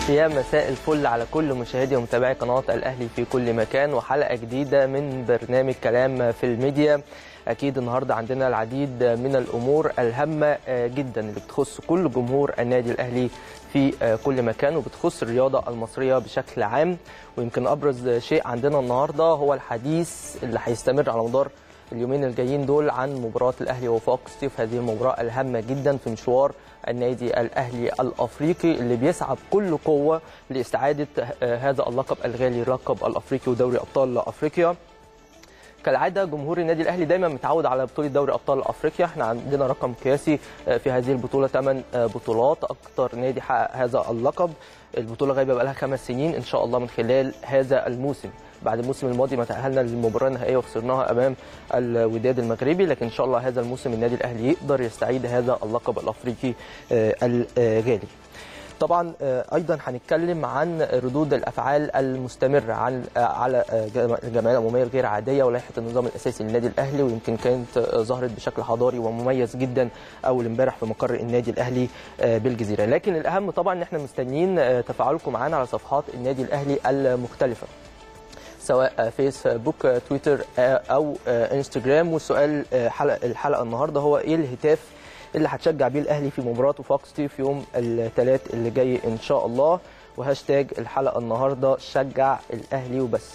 يا مساء الفل على كل مشاهدي ومتابعي قناة الأهلي في كل مكان وحلقة جديدة من برنامج كلام في الميديا أكيد النهاردة عندنا العديد من الأمور الهامة جدا اللي بتخص كل جمهور النادي الأهلي في كل مكان وبتخص الرياضة المصرية بشكل عام ويمكن أبرز شيء عندنا النهاردة هو الحديث اللي هيستمر على مدار اليومين الجايين دول عن مباراة الأهلي وفاق ستيف هذه المباراة الهامة جدا في مشوار النادي الأهلي الأفريقي اللي بيسعى بكل قوة لاستعادة هذا اللقب الغالي لقب الأفريقي ودوري أبطال أفريقيا كالعاده جمهور النادي الاهلي دايما متعود على بطوله دوري ابطال افريقيا احنا عندنا رقم قياسي في هذه البطوله 8 بطولات اكثر نادي حقق هذا اللقب البطوله غايبه بقى لها خمس سنين ان شاء الله من خلال هذا الموسم بعد الموسم الماضي ما تاهلنا للمباراه النهائيه وخسرناها امام الوداد المغربي لكن ان شاء الله هذا الموسم النادي الاهلي يقدر يستعيد هذا اللقب الافريقي الغالي طبعا ايضا هنتكلم عن ردود الافعال المستمره عن على الجمعيه العموميه الغير عاديه ولائحه النظام الاساسي للنادي الاهلي ويمكن كانت ظهرت بشكل حضاري ومميز جدا اول امبارح في مقر النادي الاهلي بالجزيره لكن الاهم طبعا ان احنا مستنيين تفاعلكم معانا على صفحات النادي الاهلي المختلفه سواء فيسبوك تويتر او انستجرام والسؤال حلقه الحلقه النهارده هو ايه الهتاف اللي هتشجع بيه الاهلي في مباراه وفاق ستيف يوم الثلاث اللي جاي ان شاء الله وهاشتاج الحلقه النهارده شجع الاهلي وبس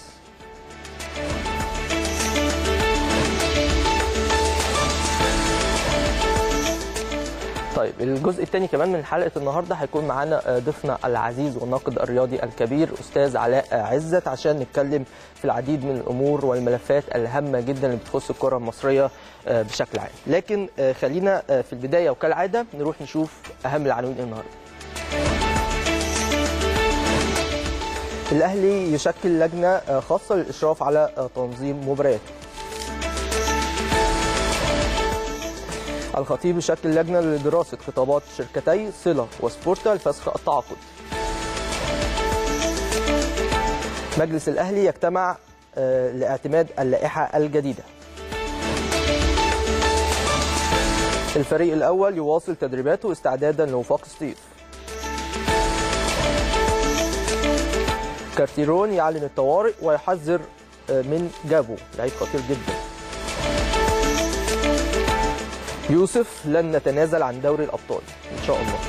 طيب الجزء الثاني كمان من حلقه النهارده هيكون معانا ضيفنا العزيز والناقد الرياضي الكبير استاذ علاء عزت عشان نتكلم في العديد من الامور والملفات الهامه جدا اللي بتخص الكره المصريه بشكل عام لكن خلينا في البدايه وكالعاده نروح نشوف اهم العناوين النهارده الاهلي يشكل لجنه خاصه للاشراف على تنظيم مبارياته الخطيب يشكل لجنه لدراسه خطابات شركتي صله وسبورتا لفسخ التعاقد مجلس الاهلي يجتمع لاعتماد اللائحه الجديده الفريق الاول يواصل تدريباته استعدادا لوفاق ستيف كارتيرون يعلن الطوارئ ويحذر من جابو لعيب خطير جدا يوسف لن نتنازل عن دوري الابطال ان شاء الله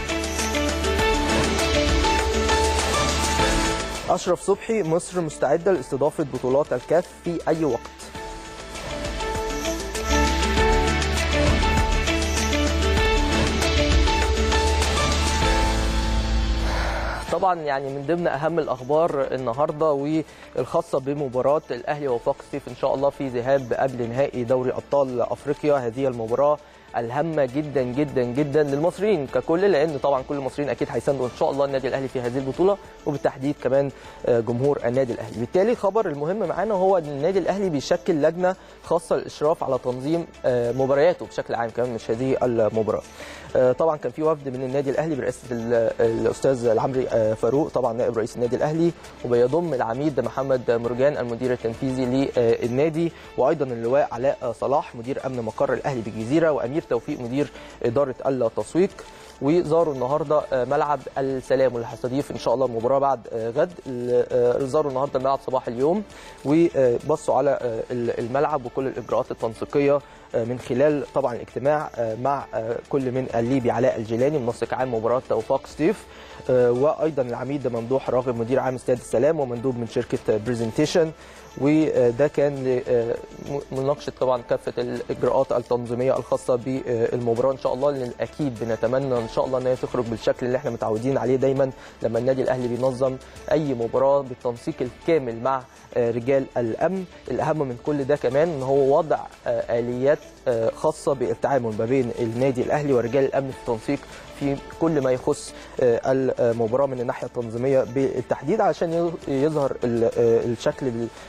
اشرف صبحي مصر مستعده لاستضافه بطولات الكاف في اي وقت طبعا يعني من ضمن اهم الاخبار النهارده والخاصه بمباراه الاهلي ووفاق ستيف ان شاء الله في ذهاب قبل نهائي دوري ابطال افريقيا هذه المباراه الهامه جدا جدا جدا للمصريين ككل لان طبعا كل المصريين اكيد هيساندوا ان شاء الله النادي الاهلي في هذه البطوله وبالتحديد كمان جمهور النادي الاهلي بالتالي الخبر المهم معانا هو ان النادي الاهلي بيشكل لجنه خاصه للاشراف على تنظيم مبارياته بشكل عام كمان مش هذه المباراه طبعا كان في وفد من النادي الاهلي برئاسه الاستاذ العمري فاروق طبعا نائب رئيس النادي الاهلي وبيضم العميد محمد مرجان المدير التنفيذي للنادي وايضا اللواء علاء صلاح مدير امن مقر الاهلي بالجزيره وامير توفيق مدير اداره التسويق وزاروا النهارده ملعب السلام واللي هيستضيف ان شاء الله المباراه بعد غد زاروا النهارده الملعب صباح اليوم وبصوا على الملعب وكل الاجراءات التنسيقيه من خلال طبعا الاجتماع مع كل من الليبي علاء الجيلاني منسق عام مباراه وفاق ستيف وايضا العميد ممدوح راغب مدير عام استاد السلام ومندوب من شركه برزنتيشن وده كان مناقشه طبعا كافه الاجراءات التنظيميه الخاصه بالمباراه ان شاء الله لان اكيد بنتمنى ان شاء الله ان هي تخرج بالشكل اللي احنا متعودين عليه دايما لما النادي الاهلي بينظم اي مباراه بالتنسيق الكامل مع رجال الامن الاهم من كل ده كمان ان هو وضع اليات خاصه بالتعامل ما بين النادي الاهلي ورجال الامن في التنسيق في كل ما يخص المباراه من الناحيه التنظيميه بالتحديد علشان يظهر الشكل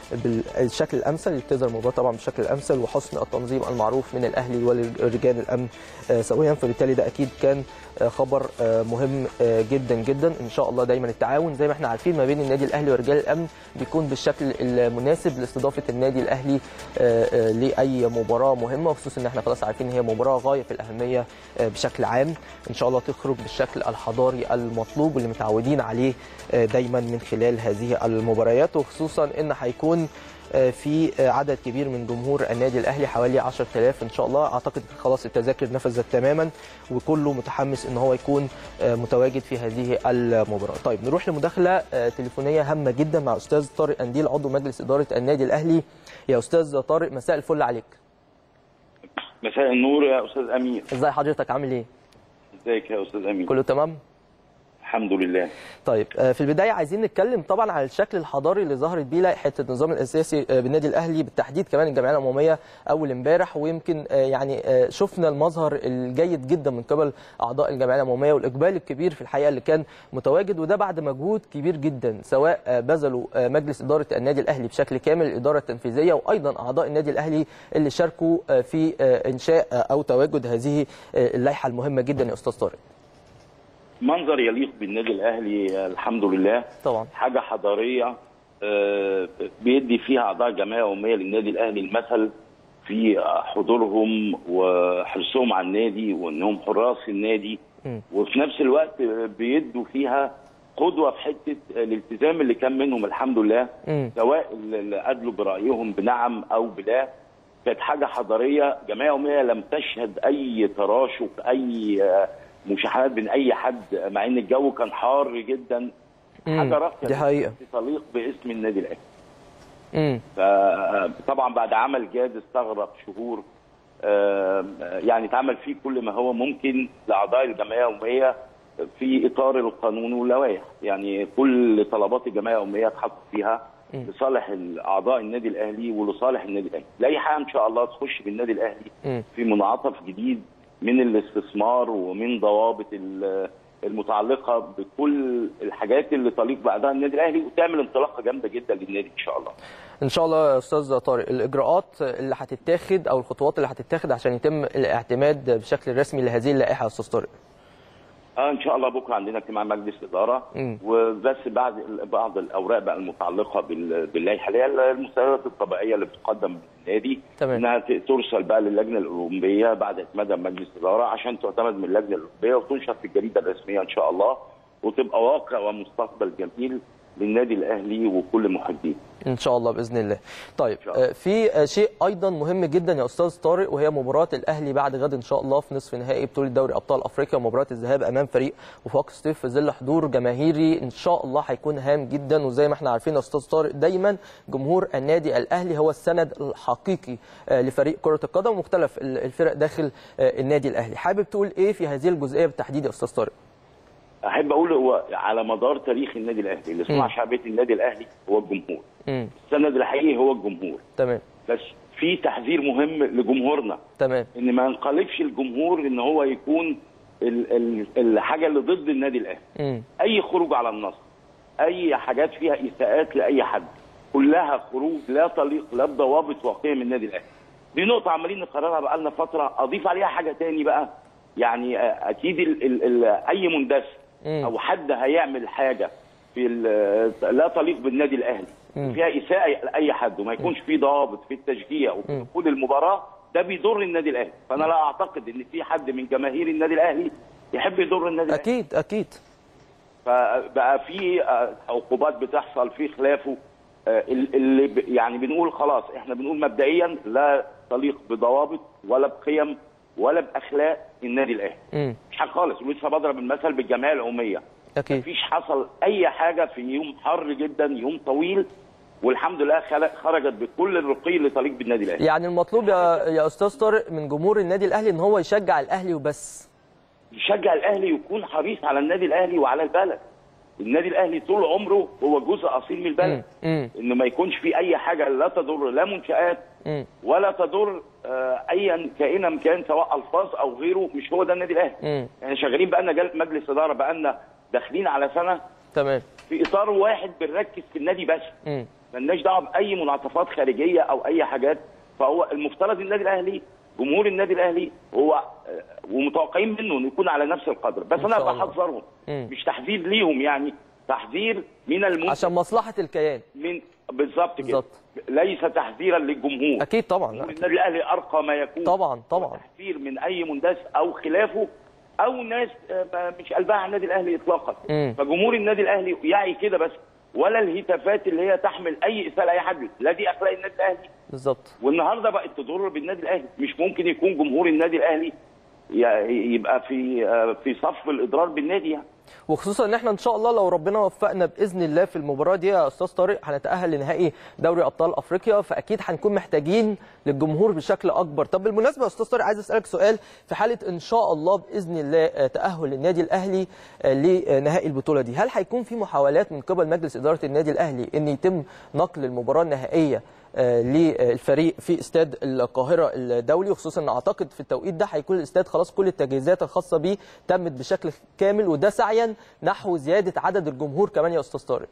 بالشكل الامثل اللي تظهر المباراه طبعا بالشكل الامثل وحسن التنظيم المعروف من الاهلي ورجال الامن سويا فبالتالي ده اكيد كان خبر مهم جدا جدا ان شاء الله دايما التعاون زي ما احنا عارفين ما بين النادي الاهلي ورجال الامن بيكون بالشكل المناسب لاستضافه النادي الاهلي لاي مباراه مهمه مهمه وخصوصا ان احنا خلاص عارفين ان هي مباراه غايه في الاهميه بشكل عام ان شاء الله تخرج بالشكل الحضاري المطلوب واللي متعودين عليه دايما من خلال هذه المباريات وخصوصا ان هيكون في عدد كبير من جمهور النادي الاهلي حوالي 10000 ان شاء الله اعتقد خلاص التذاكر نفذت تماما وكله متحمس ان هو يكون متواجد في هذه المباراه طيب نروح لمداخله تليفونيه هامه جدا مع استاذ طارق انديل عضو مجلس اداره النادي الاهلي يا استاذ طارق مساء الفل عليك مساء النور يا استاذ امير ازي حضرتك عامل ايه ازيك يا استاذ امير كله تمام الحمد لله طيب في البدايه عايزين نتكلم طبعا على الشكل الحضاري اللي ظهرت بيه لائحه النظام الاساسي بالنادي الاهلي بالتحديد كمان الجمعيه العموميه اول امبارح ويمكن يعني شفنا المظهر الجيد جدا من قبل اعضاء الجمعيه العموميه والاقبال الكبير في الحقيقه اللي كان متواجد وده بعد مجهود كبير جدا سواء بذلوا مجلس اداره النادي الاهلي بشكل كامل الاداره التنفيذيه وايضا اعضاء النادي الاهلي اللي شاركوا في انشاء او تواجد هذه اللائحه المهمه جدا يا استاذ طارق منظر يليق بالنادي الاهلي الحمد لله طبعا حاجه حضاريه بيدي فيها اعضاء جمعيه عموميه للنادي الاهلي المثل في حضورهم وحرصهم على النادي وانهم حراس النادي م. وفي نفس الوقت بيدوا فيها قدوه في حته الالتزام اللي كان منهم الحمد لله م. سواء اللي ادلوا برايهم بنعم او بلا كانت حاجه حضاريه جمعيه عموميه لم تشهد اي تراشق اي مشاحنات بين اي حد مع ان الجو كان حار جدا حاجه راقيه دي حقيقه تليق باسم النادي الاهلي امم فطبعا بعد عمل جاد استغرق شهور يعني اتعمل فيه كل ما هو ممكن لاعضاء الجمعيه العموميه في اطار القانون واللوائح يعني كل طلبات الجمعيه العموميه اتحط فيها لصالح اعضاء النادي الاهلي ولصالح النادي الاهلي لائحه ان شاء الله تخش بالنادي الاهلي في منعطف جديد من الاستثمار ومن ضوابط المتعلقه بكل الحاجات اللي تليق بعدها النادي الاهلي وتعمل انطلاقه جامده جدا للنادي ان شاء الله. ان شاء الله يا استاذ طارق الاجراءات اللي هتتاخد او الخطوات اللي هتتاخد عشان يتم الاعتماد بشكل رسمي لهذه اللائحه يا استاذ طارق. اه ان شاء الله بكره عندنا اجتماع مجلس اداره م. وبس بعد بعض الاوراق بقى المتعلقه باللائحه اللي هي المستندات الطبيعيه اللي بتقدم للنادي تمام. انها ترسل بقى للجنه الاولمبيه بعد اعتمادها مجلس اداره عشان تعتمد من اللجنه الاولمبيه وتنشر في الجريده الرسميه ان شاء الله وتبقى واقع ومستقبل جميل للنادي الاهلي وكل محبيه. ان شاء الله باذن الله. طيب الله. في شيء ايضا مهم جدا يا استاذ طارق وهي مباراه الاهلي بعد غد ان شاء الله في نصف نهائي بطوله دوري ابطال افريقيا ومباراه الذهاب امام فريق وفاق سطيف في ظل حضور جماهيري ان شاء الله هيكون هام جدا وزي ما احنا عارفين يا استاذ طارق دايما جمهور النادي الاهلي هو السند الحقيقي لفريق كره القدم ومختلف الفرق داخل النادي الاهلي. حابب تقول ايه في هذه الجزئيه بالتحديد يا استاذ طارق؟ احب اقول هو على مدار تاريخ النادي الاهلي اللي صنع شعبيه النادي الاهلي هو الجمهور مم. السند الحقيقي هو الجمهور تمام بس في تحذير مهم لجمهورنا تمام ان ما ينقلبش الجمهور ان هو يكون ال ال الحاجه اللي ضد النادي الاهلي مم. اي خروج على النص اي حاجات فيها اساءات لاي حد كلها خروج لا تليق لا بضوابط واقعيه من النادي الاهلي دي نقطه عمالين نقررها بقى لنا فتره اضيف عليها حاجه تاني بقى يعني اكيد ال ال ال اي مندس مم. او حد هيعمل حاجه في ال- لا تليق بالنادي الاهلي مم. فيها اساءه لاي حد وما يكونش في ضوابط في التشجيع وفي مم. دخول المباراه ده بيضر النادي الاهلي فانا لا اعتقد ان في حد من جماهير النادي الاهلي يحب يضر النادي الاهلي اكيد اكيد فبقى في آه، عقوبات بتحصل في خلافه آه، اللي ب- يعني بنقول خلاص احنا بنقول مبدئيا لا تليق بضوابط ولا بقيم ولا باخلاق النادي الاهلي مم. مش حاجه خالص ولسه بضرب المثل بالجمعيه العموميه اكيد مفيش حصل اي حاجه في يوم حر جدا يوم طويل والحمد لله خلق- خرجت بكل الرقي اللي تليق بالنادي الاهلي يعني المطلوب يا يا استاذ طارق من جمهور النادي الاهلي ان هو يشجع الاهلي وبس يشجع الاهلي ويكون حريص على النادي الاهلي وعلى البلد النادي الاهلي طول عمره هو جزء اصيل من البلد امم انه ما يكونش في اي حاجه لا تضر لا منشات امم ولا تضر آه، ايا كائنا كان سواء الفاظ او غيره مش هو ده النادي الاهلي امم احنا شغالين بقى لنا مجلس اداره بقى لنا داخلين على سنه تمام في اطار واحد بنركز في النادي بس امم ملناش دعوه باي منعطفات خارجيه او اي حاجات فهو المفترض النادي الاهلي جمهور النادي الاهلي هو آه، ومتوقعين منه انه يكون على نفس القدر بس إن انا شاء الله. بحذرهم مم. مش تحذير ليهم يعني تحذير من المنتج عشان مصلحه الكيان من بالظبط كده بالظبط. ليس تحذيرا للجمهور اكيد طبعا جمهور لا. النادي الاهلي ارقى ما يكون طبعا طبعا تحذير من اي مندس او خلافه او ناس آه، ما- مش قلبها على النادي الاهلي اطلاقا مم. فجمهور النادي الاهلي يعي كده بس ولا الهتافات اللي هي تحمل اي اساءه لاي حد لا دي اخلاق النادي الاهلي بالظبط والنهارده بقت تضر بالنادي الاهلي مش ممكن يكون جمهور النادي الاهلي ي- يبقى في آه، في صف الاضرار بالنادي يعني وخصوصا ان احنا ان شاء الله لو ربنا وفقنا باذن الله في المباراه دي يا استاذ طارق هنتاهل لنهائي دوري ابطال افريقيا فاكيد هنكون محتاجين للجمهور بشكل اكبر طب بالمناسبه يا استاذ طارق عايز اسالك سؤال في حاله ان شاء الله باذن الله آه، تاهل النادي الاهلي آه، لنهائي البطوله دي هل هيكون في محاولات من قبل مجلس اداره النادي الاهلي ان يتم نقل المباراه النهائيه آه، للفريق في استاد القاهره الدولي وخصوصا ان اعتقد في التوقيت ده هيكون الاستاد خلاص كل التجهيزات الخاصه بيه تمت بشكل كامل وده سعيا نحو زياده عدد الجمهور كمان يا استاذ طارق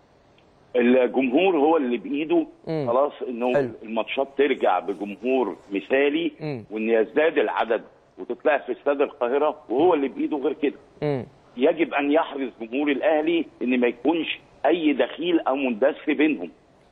الجمهور هو اللي بايده مم. خلاص انه حلو. الماتشات ترجع بجمهور مثالي مم. وان يزداد العدد وتتلعب في استاد القاهره وهو اللي بايده غير كده امم يجب ان يحرص جمهور الاهلي ان ما يكونش اي دخيل او مندس بينهم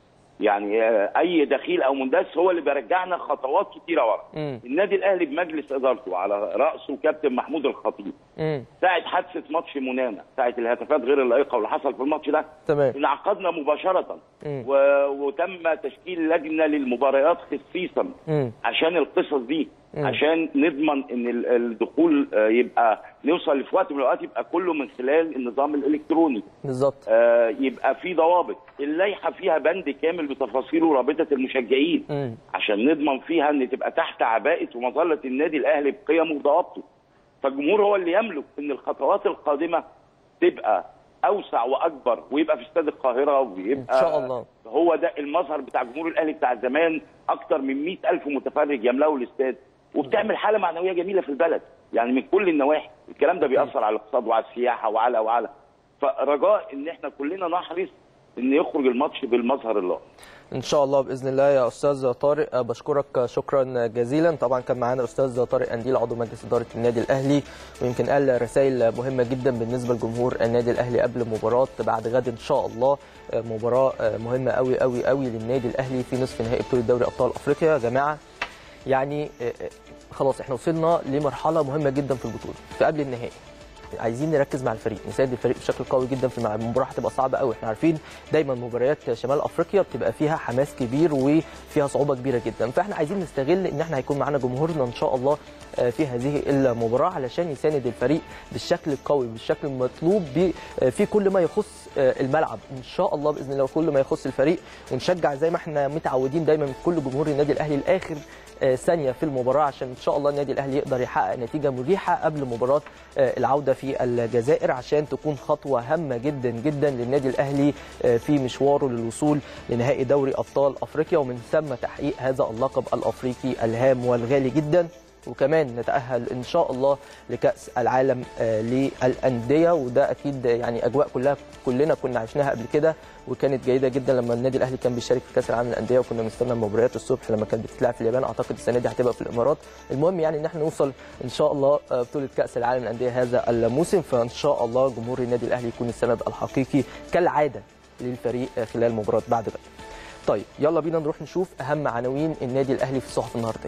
يعني آه، اي دخيل او مندس هو اللي بيرجعنا خطوات كتيره ورا مم. النادي الاهلي بمجلس ادارته على راسه كابتن محمود الخطيب امم ساعه حادثه ماتش منانا ساعه الهتافات غير اللائقه واللي حصل في الماتش ده تمام انعقدنا مباشره مم. و... وتم تشكيل لجنه للمباريات خصيصا امم عشان القصص دي مم. عشان نضمن ان ال- الدخول آه، يبقى نوصل في وقت من الاوقات يبقى كله من خلال النظام الالكتروني بالظبط آه، يبقى في ضوابط اللائحه فيها بند كامل بتفاصيله رابطه المشجعين امم عشان نضمن فيها ان تبقى تحت عباءه ومظله النادي الاهلي بقيمه وضوابطه فالجمهور هو اللي يملك ان الخطوات القادمه تبقى اوسع واكبر ويبقى في استاد القاهره ويبقى إن شاء الله. هو ده المظهر بتاع جمهور الاهلي بتاع زمان اكتر من 100 الف متفرج يملأوا الاستاد وبتعمل حاله معنويه جميله في البلد يعني من كل النواحي الكلام ده بيأثر على الاقتصاد وعلى السياحه وعلى وعلى فرجاء ان احنا كلنا نحرص ان يخرج الماتش بالمظهر اللائق ان شاء الله باذن الله يا استاذ طارق أه، بشكرك شكرا جزيلا طبعا كان معانا الاستاذ طارق انديل عضو مجلس اداره النادي الاهلي ويمكن قال رسائل مهمه جدا بالنسبه لجمهور النادي الاهلي قبل مباراه بعد غد ان شاء الله أه، مباراه أه، مهمه قوي قوي قوي للنادي الاهلي في نصف نهائي بطوله دوري ابطال افريقيا يا جماعه يعني أه، أه، خلاص احنا وصلنا لمرحله مهمه جدا في البطوله في قبل النهائي عايزين نركز مع الفريق نساعد الفريق بشكل قوي جدا في مع- المباراه هتبقى صعبه قوي احنا عارفين دايما مباريات شمال افريقيا بتبقى فيها حماس كبير وفيها صعوبه كبيره جدا فاحنا عايزين نستغل ان احنا هيكون معانا جمهورنا ان شاء الله آه، في هذه المباراه علشان يساند الفريق بالشكل القوي بالشكل المطلوب ب- آه، في كل ما يخص آه، الملعب ان شاء الله باذن الله كل ما يخص الفريق ونشجع زي ما احنا متعودين دايما من كل جمهور النادي الاهلي لاخر آه، ثانيه في المباراه عشان ان شاء الله النادي الاهلي يقدر يحقق نتيجه مريحه قبل مباراه آه، العوده في الجزائر عشان تكون خطوه هامه جدا جدا للنادي الاهلي آه، في مشواره للوصول لنهائي دوري ابطال افريقيا ومن ثم تحقيق هذا اللقب الافريقي الهام والغالي جدا وكمان نتاهل ان شاء الله لكاس العالم آه، للانديه وده اكيد يعني اجواء كلها كلنا كنا عشناها قبل كده وكانت جيده جدا لما النادي الاهلي كان بيشارك في كاس العالم للانديه وكنا بنستنى المباريات الصبح لما كانت بتتلعب في اليابان اعتقد السنه دي هتبقى في الامارات المهم يعني ان احنا نوصل ان شاء الله آه، بطوله كاس العالم للانديه هذا الموسم فان شاء الله جمهور النادي الاهلي يكون السند الحقيقي كالعاده للفريق آه، خلال مباراه بعد غد طيب يلا بينا نروح نشوف اهم عناوين النادي الاهلي في الصحف النهارده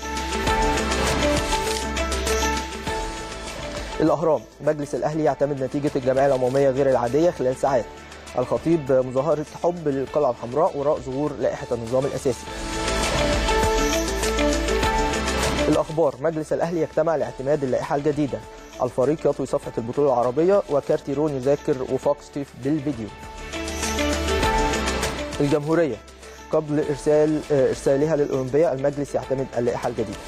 الأهرام مجلس الأهلي يعتمد نتيجة الجمعية العمومية غير العادية خلال ساعات الخطيب مظاهرة حب للقلعة الحمراء وراء ظهور لائحة النظام الأساسي الأخبار مجلس الأهلي يجتمع لاعتماد اللائحة الجديدة الفريق يطوي صفحة البطولة العربية وكارتيرون يذاكر وفاق ستيف بالفيديو الجمهورية قبل إرسال آه، إرسالها للأولمبية المجلس يعتمد اللائحة الجديدة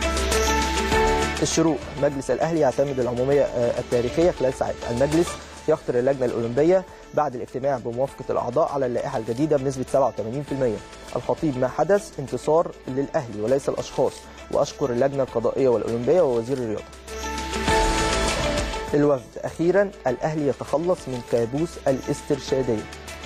الشروق مجلس الاهلي يعتمد العموميه آه، التاريخيه خلال ساعات المجلس يختار اللجنه الاولمبيه بعد الاجتماع بموافقه الاعضاء على اللائحه الجديده بنسبه 87% الخطيب ما حدث انتصار للاهلي وليس الاشخاص واشكر اللجنه القضائيه والاولمبيه ووزير الرياضه الوفد اخيرا الاهلي يتخلص من كابوس الاسترشاديه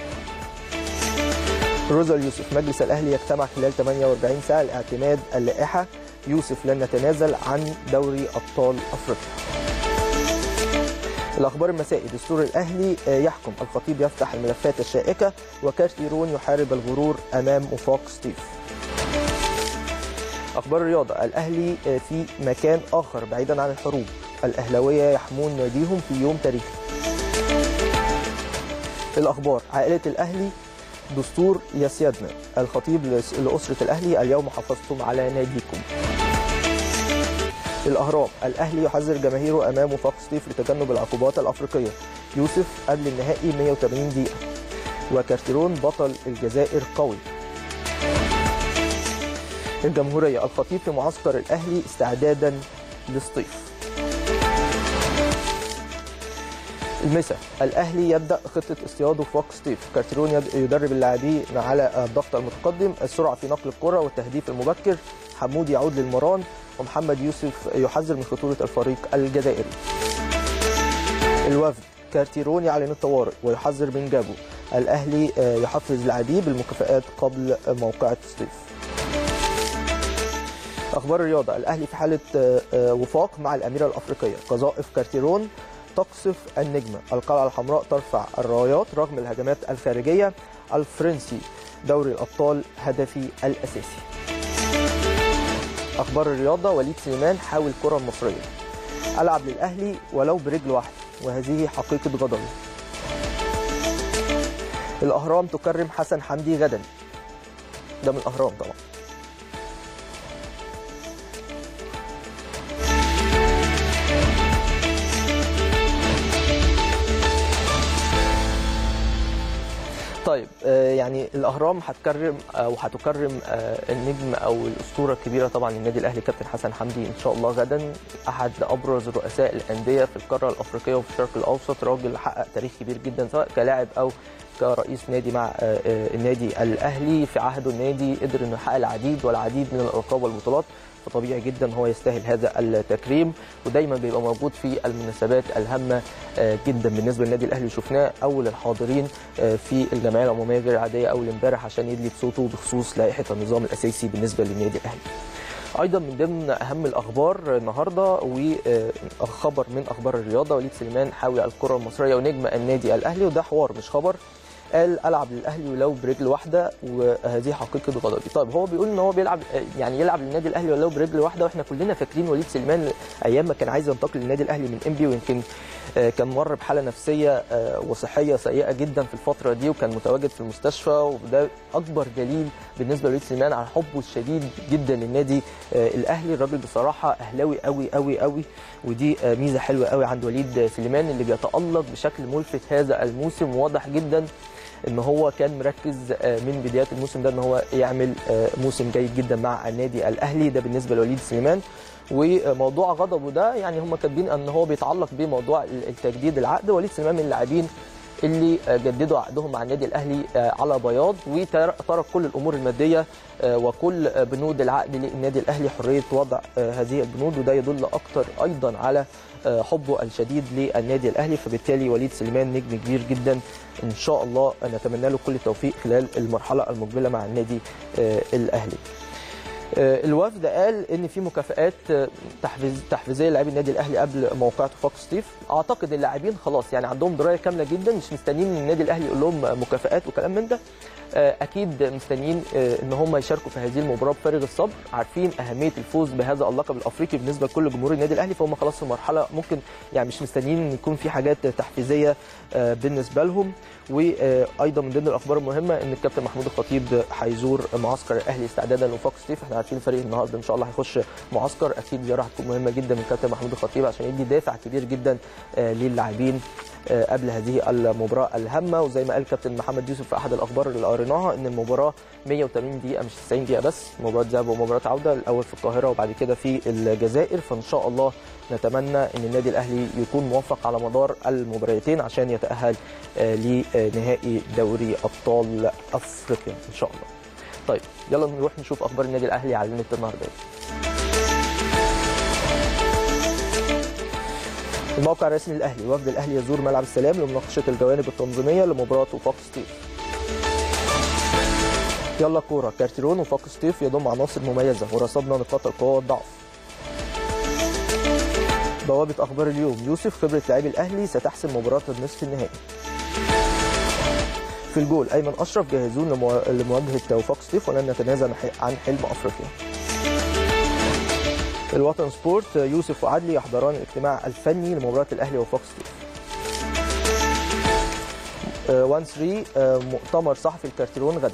روزا اليوسف مجلس الاهلي يجتمع خلال 48 ساعه لاعتماد اللائحه يوسف لن نتنازل عن دوري ابطال افريقيا الاخبار المسائي دستور الاهلي يحكم الخطيب يفتح الملفات الشائكه وكارتيرون يحارب الغرور امام وفاق ستيف اخبار الرياضه الاهلي في مكان اخر بعيدا عن الحروب الاهلاويه يحمون ناديهم في يوم تاريخي الاخبار عائله الاهلي دستور يسيدنا الخطيب لاسره الاهلي اليوم حافظتم على ناديكم الاهرام الاهلي يحذر جماهيره امام وفاق سطيف لتجنب العقوبات الافريقيه يوسف قبل النهائي 180 دقيقه وكارتيرون بطل الجزائر قوي الجمهوريه الخطيب في معسكر الاهلي استعدادا لسطيف المسا الاهلي يبدا خطه اصطياد وفاق ستيف كارتيرون يدرب اللاعبين على الضغط المتقدم السرعه في نقل الكره والتهديف المبكر حمود يعود للمران ومحمد يوسف يحذر من خطوره الفريق الجزائري الوفد كارتيرون يعلن الطوارئ ويحذر من جابو الاهلي يحفز لاعبيه بالمكافآت قبل موقعة ستيف اخبار الرياضه الاهلي في حاله وفاق مع الاميره الافريقيه قذائف كارتيرون تقصف النجمه القلعه الحمراء ترفع الرايات رغم الهجمات الخارجيه الفرنسي دوري الابطال هدفي الاساسي اخبار الرياضه وليد سليمان حاول الكره المصريه العب للاهلي ولو برجل واحده وهذه حقيقه غضبي الاهرام تكرم حسن حمدي غدا ده من الاهرام طبعا طيب يعني الاهرام هتكرم او هتكرم النجم او الاسطوره الكبيره طبعا للنادي الاهلي كابتن حسن حمدي ان شاء الله غدا احد ابرز رؤساء الانديه في القاره الافريقيه وفي الشرق الاوسط راجل حقق تاريخ كبير جدا سواء كلاعب او كرئيس نادي مع النادي الاهلي في عهده النادي قدر انه يحقق العديد والعديد من الالقاب والبطولات فطبيعي جدا هو يستاهل هذا التكريم ودايما بيبقى موجود في المناسبات الهامه جدا بالنسبه للنادي الاهلي شفناه اول الحاضرين في الجمعيه العموميه غير العاديه اول امبارح عشان يدلي بصوته بخصوص لائحه النظام الاساسي بالنسبه للنادي الاهلي. ايضا من ضمن اهم الاخبار النهارده وخبر من اخبار الرياضه وليد سليمان حاوي الكره المصريه ونجم النادي الاهلي وده حوار مش خبر قال العب للاهلي ولو برجل واحده وهذه حقيقه غضبي طيب هو بيقول ان هو بيلعب يعني يلعب للنادي الاهلي ولو برجل واحده واحنا كلنا فاكرين وليد سليمان ايام ما كان عايز ينتقل للنادي الاهلي من انبي ويمكن كان مر بحاله نفسيه وصحيه سيئه جدا في الفتره دي وكان متواجد في المستشفى وده اكبر دليل بالنسبه لوليد سليمان على حبه الشديد جدا للنادي الاهلي الراجل بصراحه اهلاوي قوي قوي قوي ودي ميزه حلوه قوي عند وليد سليمان اللي بيتالق بشكل ملفت هذا الموسم واضح جدا ان هو كان مركز من بدايات الموسم ده ان هو يعمل موسم جيد جدا مع النادي الاهلي ده بالنسبه لوليد سليمان وموضوع غضبه ده يعني هم كاتبين ان هو بيتعلق بموضوع التجديد العقد وليد سليمان من اللاعبين اللي جددوا عقدهم مع النادي الاهلي على بياض وترك كل الامور الماديه وكل بنود العقد للنادي الاهلي حريه وضع هذه البنود وده يدل اكثر ايضا على حبه الشديد للنادي الاهلي فبالتالي وليد سليمان نجم كبير جدا ان شاء الله نتمنى له كل التوفيق خلال المرحله المقبله مع النادي الاهلي الوفد قال ان في مكافئات تحفيز تحفيزيه للاعبي النادي الاهلي قبل موقعته فوق ستيف اعتقد اللاعبين خلاص يعني عندهم درايه كامله جدا مش مستنيين ان النادي الاهلي يقول لهم مكافئات وكلام من ده اكيد مستنيين ان هم يشاركوا في هذه المباراه بفارغ الصبر عارفين اهميه الفوز بهذا اللقب الافريقي بالنسبه لكل جمهور النادي الاهلي فهم خلاص في مرحله ممكن يعني مش مستنيين ان يكون في حاجات تحفيزيه بالنسبه لهم وايضا من ضمن الاخبار المهمه ان الكابتن محمود الخطيب هيزور معسكر الاهلي استعدادا لوفاق ستيف احنا عارفين الفريق النهارده ان شاء الله هيخش معسكر اكيد زياره هتكون مهمه جدا من الكابتن محمود الخطيب عشان يدي دافع كبير جدا للاعبين قبل هذه المباراه الهامه وزي ما قال كابتن محمد يوسف في احد الاخبار اللي قريناها ان المباراه 180 دقيقه مش 90 دقيقه بس مباراه ذهاب ومباراه عوده الاول في القاهره وبعد كده في الجزائر فان شاء الله نتمنى ان النادي الاهلي يكون موفق على مدار المباراتين عشان يتاهل لنهائي دوري ابطال افريقيا ان شاء الله. طيب يلا نروح نشوف اخبار النادي الاهلي على النت النهارده الموقع الرسمي للاهلي وفد الاهلي يزور ملعب السلام لمناقشه الجوانب التنظيميه لمباراه وفاق ستيف يلا كوره كارتيرون وفاق ستيف يضم عناصر مميزه ورصدنا نقاط القوه والضعف بوابه اخبار اليوم يوسف خبره لاعبي الاهلي ستحسم مباراه النصف النهائي في الجول ايمن اشرف جاهزون لموا- لمواجهه وفاق سطيف ولن نتنازل عن حلم افريقيا الوطن سبورت يوسف وعدلي يحضران الاجتماع الفني لمباراه الاهلي وفاق سطيف 1 3 مؤتمر صحفي الكارتيرون غدا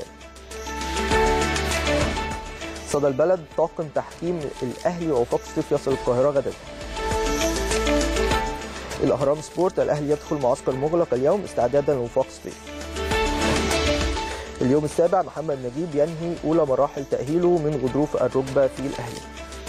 صدى البلد طاقم تحكيم الاهلي ووفاق سطيف يصل القاهره غدا الاهرام سبورت الاهلي يدخل معسكر مغلق اليوم استعدادا لوفاق سطيف اليوم السابع محمد نجيب ينهي اولى مراحل تاهيله من غضروف الركبه في الاهلي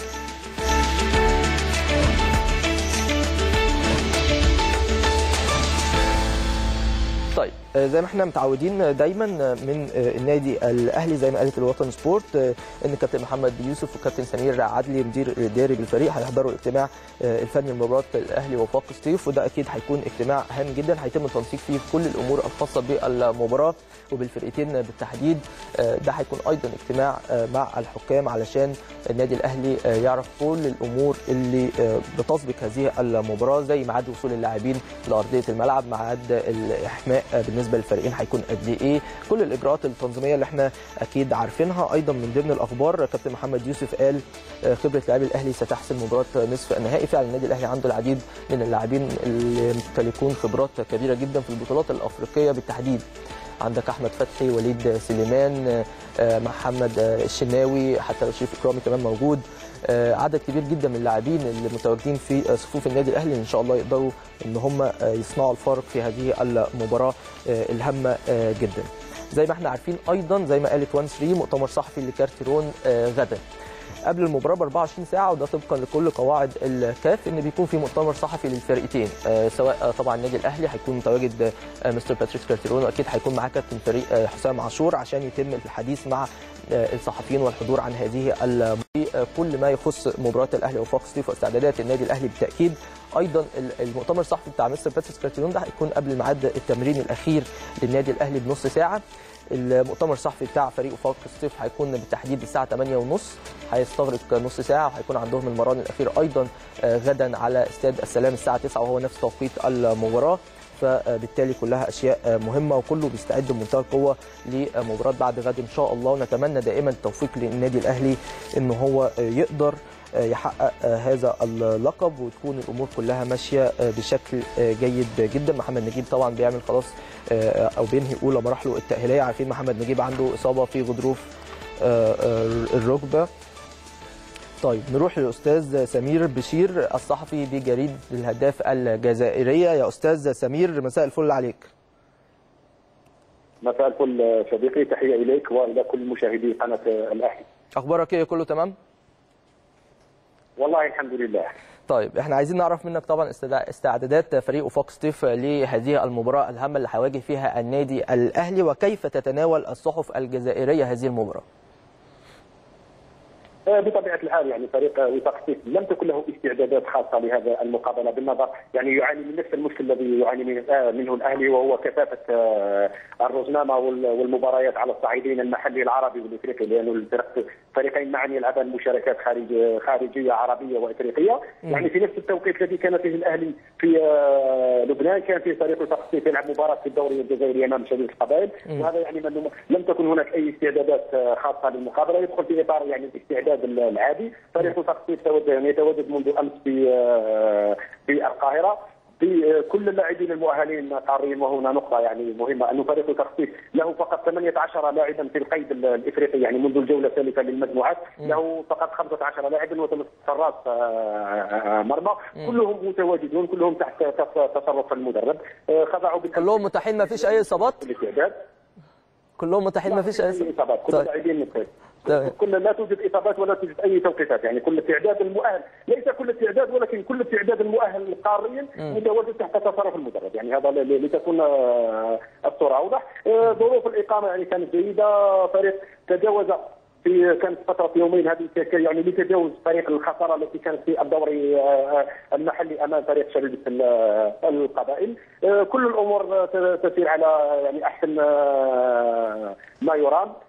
طيب آه، زي ما احنا متعودين دايما من آه، النادي الاهلي زي ما قالت الوطن سبورت آه، ان كابتن محمد يوسف وكابتن سمير عدلي مدير الاداري بالفريق هيحضروا الاجتماع آه، الفني لمباراه الاهلي وفاق سطيف وده اكيد هيكون اجتماع هام جدا هيتم التنسيق فيه كل الامور الخاصه بالمباراه وبالفرقتين بالتحديد آه، ده هيكون ايضا اجتماع آه، مع الحكام علشان النادي الاهلي آه، يعرف كل الامور اللي آه، بتسبق هذه المباراه زي ميعاد وصول اللاعبين لارضيه الملعب ميعاد الاحماء آه، بالنسبه للفريقين هيكون قد ايه كل الاجراءات التنظيميه اللي احنا اكيد عارفينها ايضا من ضمن الاخبار كابتن محمد يوسف قال آه، خبره لاعبي الاهلي ستحسم مباراه نصف النهائي فعلا النادي الاهلي عنده العديد من اللاعبين اللي يمتلكون خبرات كبيره جدا في البطولات الافريقيه بالتحديد عندك احمد فتحي وليد سليمان آه، محمد آه، الشناوي حتى لو شريف اكرامي كمان موجود آه، عدد كبير جدا من اللاعبين اللي متواجدين في آه، صفوف النادي الاهلي ان شاء الله يقدروا ان هم آه، يصنعوا الفارق في هذه المباراه آه، الهامه آه، جدا زي ما احنا عارفين ايضا زي ما قالت 1 3 مؤتمر صحفي لكارتيرون آه، غدا قبل المباراه ب 24 ساعه وده طبقا لكل قواعد الكاف ان بيكون في مؤتمر صحفي للفرقتين آه، سواء آه، طبعا النادي الاهلي هيكون متواجد آه، مستر باتريس كارتيرون واكيد هيكون معاه كابتن فريق آه، حسام عاشور عشان يتم الحديث مع آه، الصحفيين والحضور عن هذه المباراة. آه، كل ما يخص مباراه الاهلي وفاق سطيف واستعدادات النادي الاهلي بالتاكيد ايضا ال- المؤتمر الصحفي بتاع مستر باتريس كارتيرون ده هيكون قبل ميعاد التمرين الاخير للنادي الاهلي بنص ساعه المؤتمر الصحفي بتاع فريق وفاق الصيف هيكون بالتحديد الساعه 8:30 هيستغرق نص ساعه وهيكون عندهم المران الاخير ايضا آه، غدا على استاد السلام الساعه 9 وهو نفس توقيت المباراه فبالتالي كلها اشياء آه، مهمه وكله بيستعد بمنتهى القوه لمباراه بعد غد ان شاء الله ونتمنى دائما التوفيق للنادي الاهلي ان هو آه، يقدر آه، يحقق آه، هذا اللقب وتكون الامور كلها ماشيه آه، بشكل آه، جيد جدا محمد نجيب طبعا بيعمل خلاص آه، او بينهي اولى مراحله التاهيليه عارفين محمد نجيب عنده اصابه في غضروف آه، آه، الركبه طيب نروح للاستاذ سمير بشير الصحفي بجريده الهداف الجزائريه يا استاذ سمير مساء الفل عليك مساء الفل صديقي تحيه اليك والى كل مشاهدي قناه الاهلي اخبارك ايه كله تمام والله الحمد لله طيب احنا عايزين نعرف منك طبعا استعدا- استعدادات فريق وفاق سطيف لهذه المباراه الهامه اللي هيواجه فيها النادي الاهلي وكيف تتناول الصحف الجزائريه هذه المباراه آه، بطبيعه الحال يعني فريق وفاق سيف لم تكن له استعدادات خاصه لهذا المقابله بالنظر يعني يعاني من نفس المشكل الذي يعاني من- آه، منه الاهلي وهو كثافه آه، الرزنامه وال- والمباريات على الصعيدين المحلي العربي والافريقي لانه الفرق- الفريقين معا يلعبان مشاركات خارج خارجيه عربيه وافريقيه يعني في نفس التوقيت الذي كان فيه الاهلي في آه، لبنان كان فيه فريق وفاق سيف يلعب مباراه في الدوري الجزائري امام شبيبه القبائل وهذا يعني من لم تكن هناك اي استعدادات آه، خاصه للمقابله يدخل في اطار يعني الاستعداد العادي فريق وفاق سيف تواجد يعني يتواجد منذ امس في آه، في القاهره بكل اللاعبين المؤهلين قاريين وهنا نقطة يعني مهمة أن فريق التخطيط له فقط 18 لاعبا في القيد ال- الإفريقي يعني منذ الجولة الثالثة للمجموعات له فقط 15 لاعبا وثلاث حراس آه، مرمى كلهم متواجدون كلهم تحت تص- تصرف المدرب آه، خضعوا بالأمس كلهم متاحين ما فيش اي اصابات الاستعداد كلهم متاحين ما فيش اي أي اصابات كل طيب. اللاعبين متواجد. تمام. كل لا توجد اصابات ولا توجد اي توقيتات يعني كل التعداد المؤهل ليس كل التعداد ولكن كل التعداد المؤهل قاريا متواجد تحت تصرف المدرب يعني هذا ل- ل- لتكون آه، الصوره اوضح آه، ظروف الاقامه يعني كانت جيده فريق تجاوز في كانت فتره يومين هذه ك- ك- يعني لتجاوز فريق الخساره التي كانت في الدوري آه، المحلي امام فريق شبيبه ال- القبائل آه، كل الامور آه، ت- تسير على يعني احسن آه، ما يرام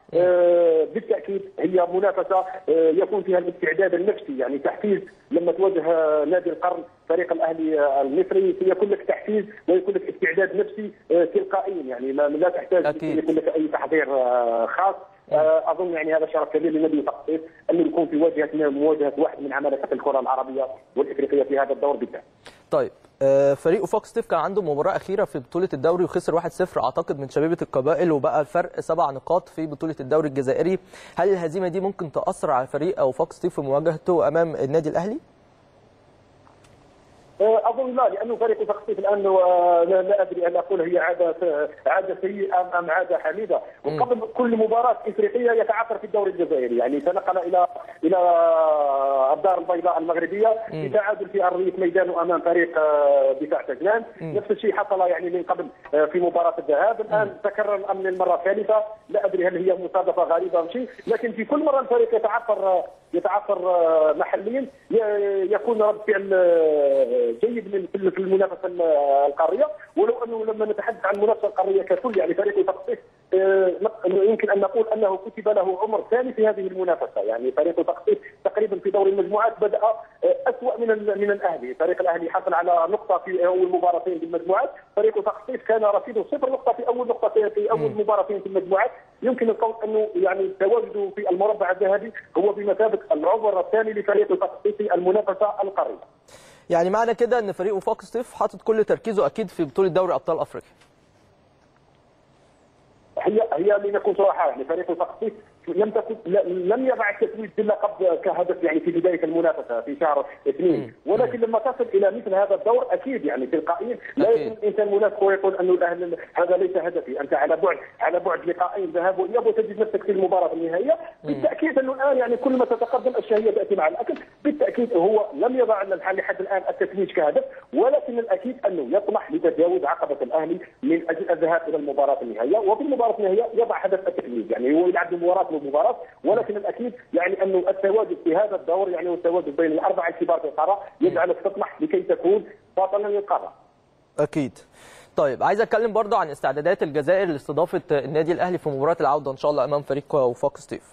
آه، بالتاكيد هي منافسه آه، يكون فيها الاستعداد النفسي يعني تحفيز لما تواجه آه، نادي القرن فريق الاهلي آه، المصري يكون لك تحفيز ويكون لك استعداد نفسي آه، تلقائيا يعني ما لا تحتاج أكيد. يكون لك اي تحضير آه، خاص آه، اظن يعني هذا شرف كبير لنادي تقطيف انه يكون في واجهه مواجهه واحد من عمالقه الكره العربيه والافريقيه في هذا الدور بالذات. طيب آه، فريق فوكس تيف كان عنده مباراه اخيره في بطوله الدوري وخسر 1-0 اعتقد من شبيبه القبائل وبقى الفرق سبع نقاط في بطوله الدوري الجزائري هل الهزيمه دي ممكن تاثر على فريق او فوكس تيف في مواجهته امام النادي الاهلي آه، اظن لا لانه فريق تخطيط الان آه، لا, لا ادري ان اقول هي عاده آه، عاده سيئه ام أم عاده حميده وقبل كل مباراه افريقيه يتعثر في الدوري الجزائري يعني تنقل الى الى الدار البيضاء المغربيه بتعادل في ارضيه ميدانه امام فريق آه، دفاع سجلان نفس الشيء حصل يعني من قبل آه، في مباراه الذهاب الان تكرر الامر للمره الثالثه لا ادري هل هي مصادفه غريبه ام شيء لكن في كل مره الفريق يتعثر آه، يتعثر آه، محليا ي- يكون رد فعل آه، جيد من في- في المنافسه ال- القاريه ولو انه لما نتحدث عن المنافسه القاريه ككل يعني فريق تخطيط آه، يمكن ان نقول انه كتب له عمر ثاني في هذه المنافسه يعني فريق تخطيط تقريبا في دوري المجموعات بدا آه، اسوا من ال- من الاهلي فريق الاهلي حصل على نقطه في اول مباراتين بالمجموعات فريق تخطيط كان رصيده صفر نقطه في اول نقطه في اول مباراتين في المجموعات يمكن القول انه يعني تواجده في المربع الذهبي هو بمثابه العبر الثاني لفريق تخطيط المنافسه القاريه يعني معنى كده ان فريق فوكس تيف حاطط كل تركيزه اكيد في بطوله دوري ابطال افريقيا هي هي لنكون صراحه يعني فريق التخطيط لم تكن ل- لم يضع التتويج باللقب كهدف يعني في بدايه المنافسه في شهر اثنين ولكن لما تصل الى مثل هذا الدور اكيد يعني تلقائيا لا أكيد. يكون الانسان منافق ويقول انه الاهلي هذا ليس هدفي انت على بعد على بعد لقاءين ذهاب واياب وتجد نفسك في المباراه النهائيه بالتاكيد انه الان يعني كل ما تتقدم الشهيه تاتي مع الاكل بالتاكيد هو لم يضع الحل لحد الان التتويج كهدف ولكن الاكيد انه يطمح لتجاوز عقبه الاهلي من اجل الذهاب الى المباراه النهائيه وفي المباراه النهائيه يضع هدف التتويج يعني هو يلعب مباراه ومباراه ولكن الاكيد يعني انه التواجد في هذا الدور يعني والتواجد بين الاربعه الكبار في القاره يجعلك تطمح لكي تكون بطلا للقاره اكيد طيب عايز اتكلم برضو عن استعدادات الجزائر لاستضافه النادي الاهلي في مباراه العوده ان شاء الله امام فريق فوكس تيف